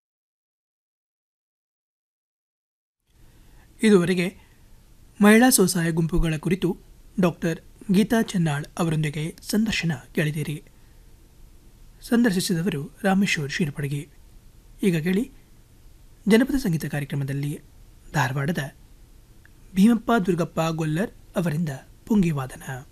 ಇದುವರೆಗೆ ಮಹಿಳಾ ಸ್ವಸಹಾಯ ಗುಂಪುಗಳ ಕುರಿತು ಡಾಕ್ಟರ್ ಗೀತಾ ಚೆನ್ನಾಳ್ ಅವರೊಂದಿಗೆ ಸಂದರ್ಶನ ಕೇಳಿದಿರಿ ಸಂದರ್ಶಿಸಿದವರು ರಾಮೇಶ್ವರ್ ಶೀರ್ಪಡಗಿ ಈಗ ಕೇಳಿ ಜನಪದ ಸಂಗೀತ ಕಾರ್ಯಕ್ರಮದಲ್ಲಿ ಧಾರವಾಡದ ಭೀಮಪ್ಪ ದುರ್ಗಪ್ಪ ಗೊಲ್ಲರ್ ಅವರಿಂದ ಪುಂಗಿವಾದನ